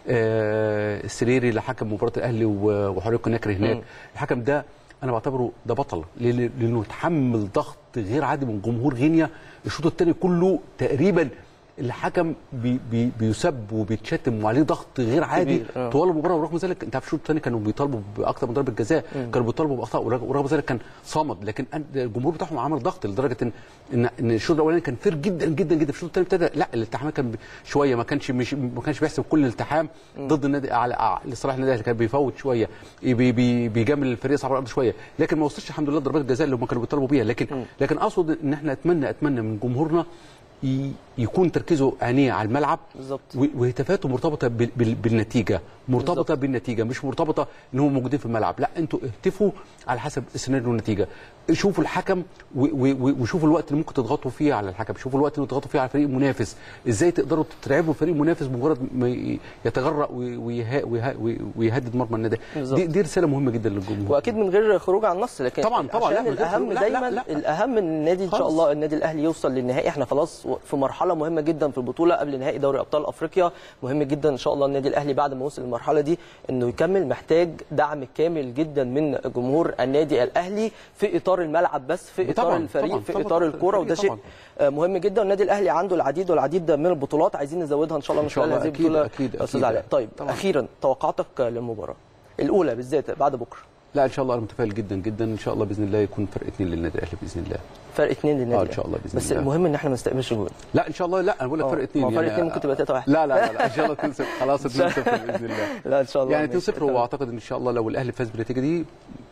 آه السريري اللي حكم مباراه الاهلي و- وحريق النكر هناك الحكم ده انا بعتبره ده بطل لأن- لانه تحمل ضغط غير عادي من جمهور غينيا الشوط الثاني كله تقريبا الحكم بي بي بيسب وبيتشتم وعليه ضغط غير عادي كبير، آه. طوال المباراه ورغم ذلك انت عارف الشوط الثاني كانوا بيطالبوا باكثر من ضربه جزاء كانوا بيطالبوا باخطاء ورغ- ورغم ذلك كان صامد لكن أن- الجمهور بتاعهم عمل ضغط لدرجه ان ان, إن الشوط الاولاني كان فير جدا جدا جدا في الشوط الثاني ابتدى لا الالتحام كان ب- شويه ما كانش مش ما كانش بيحسب كل التحام ضد النادي على على- لصالح النادي الاهلي كان بيفوت شويه بي بي بيجامل الفريق صعب الارض شويه لكن ما وصلش الحمد لله ضربات الجزاء اللي هم كانوا بيطالبوا بيها لكن لكن اقصد ان احنا اتمنى اتمنى من جمهورنا ي- يكون تركيزه عينيه على الملعب بالظبط. و- وهتافاته مرتبطه بال- بال- بالنتيجه مرتبطه بالظبط. بالنتيجه مش مرتبطه ان هم موجودين في الملعب لا انتوا اهتفوا على حسب سيناريو النتيجه شوفوا الحكم و- و- و- وشوفوا الوقت اللي ممكن تضغطوا فيه على الحكم شوفوا الوقت اللي تضغطوا فيه على الفريق المنافس ازاي تقدروا تترعبوا الفريق المنافس بمجرد ما ي- يتغرق وي- ويها- ويها- وي- ويهدد مرمى النادي بالظبط. دي, دي رساله مهمه جدا للجمهور واكيد من غير خروج عن النص لكن طبعاً، طبعاً، لا، عشان من غير الاهم خروج. لا، دايما لا، لا. الاهم ان النادي ان شاء خالص. الله النادي الاهلي يوصل للنهائي احنا خلاص في مرحله مهمه جدا في البطوله قبل نهائي دوري ابطال افريقيا مهم جدا ان شاء الله النادي الاهلي بعد ما وصل للمرحله دي انه يكمل محتاج دعم كامل جدا من جمهور النادي الاهلي في اطار الملعب بس في اطار طبعاً، الفريق طبعاً، في طبعاً، اطار الكوره وده الفريق شيء طبعاً. آه، مهم جدا النادي الاهلي عنده العديد والعديد من البطولات عايزين نزودها ان شاء الله من إن شاء خلال الله، هذه أكيد، البطوله أكيد، يا استاذ أكيد. علاء طيب طبعاً. اخيرا توقعاتك للمباراه الاولى بالذات بعد بكره لا ان شاء الله انا متفائل جدا جدا ان شاء الله باذن الله يكون فرق اثنين للنادي الاهلي باذن الله فرق اثنين للنادي آه، إن الأهلي. شاء الله بإذن بس الله. المهم ان احنا ما نستقبلش جول لا ان شاء الله لا انا بقول لك آه، فرق اثنين ما هو فرق اتنين ممكن تبقى تلاتة واحد. لا لا لا, لا ان شاء الله 2-0 خلاص 2-0 باذن الله لا ان شاء الله يعني ماشي. 2-0 واعتقد ان شاء الله لو الاهلي فاز بالنتيجه دي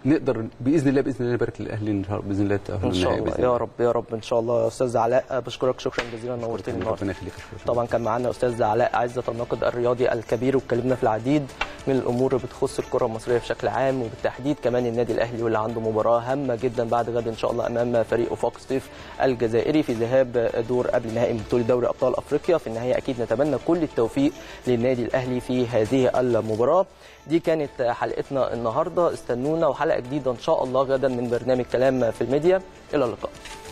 نقدر باذن الله باذن الله نبارك للاهلي إن شاء الله باذن الله تاهل ان شاء النهائي الله بإذن يا رب يا رب ان شاء الله يا استاذ علاء بشكرك شكرا جزيلا نورتني النهارده ربنا يخليك يا شكراً. طبعا كان معانا استاذ علاء عزت الناقد الرياضي الكبير واتكلمنا في العديد من الامور بتخص الكره المصريه بشكل عام وبالتحديد كمان النادي الاهلي واللي عنده مباراه هامه جدا بعد غد ان شاء الله امام فريق وفاق سطيف الجزائري في ذهاب دور قبل نهائي من بطوله دوري ابطال افريقيا في النهايه اكيد نتمنى كل التوفيق للنادي الاهلي في هذه المباراه دي كانت حلقتنا النهارده استنونا وحلقه جديده ان شاء الله غدا من برنامج كلام في الميديا الى اللقاء